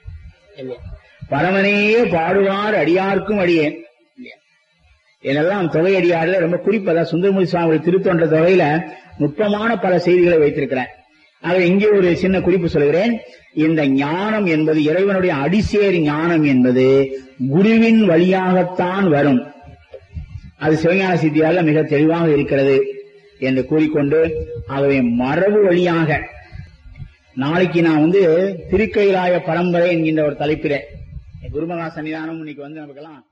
பரமனையே பாடுவார் அடியார்க்கும் அடியேன் என்னெல்லாம் தொகை அடியாறுல ரொம்ப குறிப்பதா சுந்தரமூர்த்தி சுவாமி திருத்தொன்ற தொகையில நுட்பமான பல செய்திகளை வைத்திருக்கிறேன் ஆக இங்கே ஒரு சின்ன குறிப்பு சொல்கிறேன் இந்த ஞானம் என்பது இறைவனுடைய அடிசேர் ஞானம் என்பது குருவின் வழியாகத்தான் வரும் அது சிவஞான சித்தியால மிக தெளிவாக இருக்கிறது என்று கூறிக்கொண்டு ஆகவே மரபு வழியாக நாளைக்கு நான் வந்து திருக்கைலாய பரம்பரை என்கின்ற ஒரு தலைப்பில குருமகா சன்னிதானம் இன்னைக்கு வந்து நமக்கெல்லாம்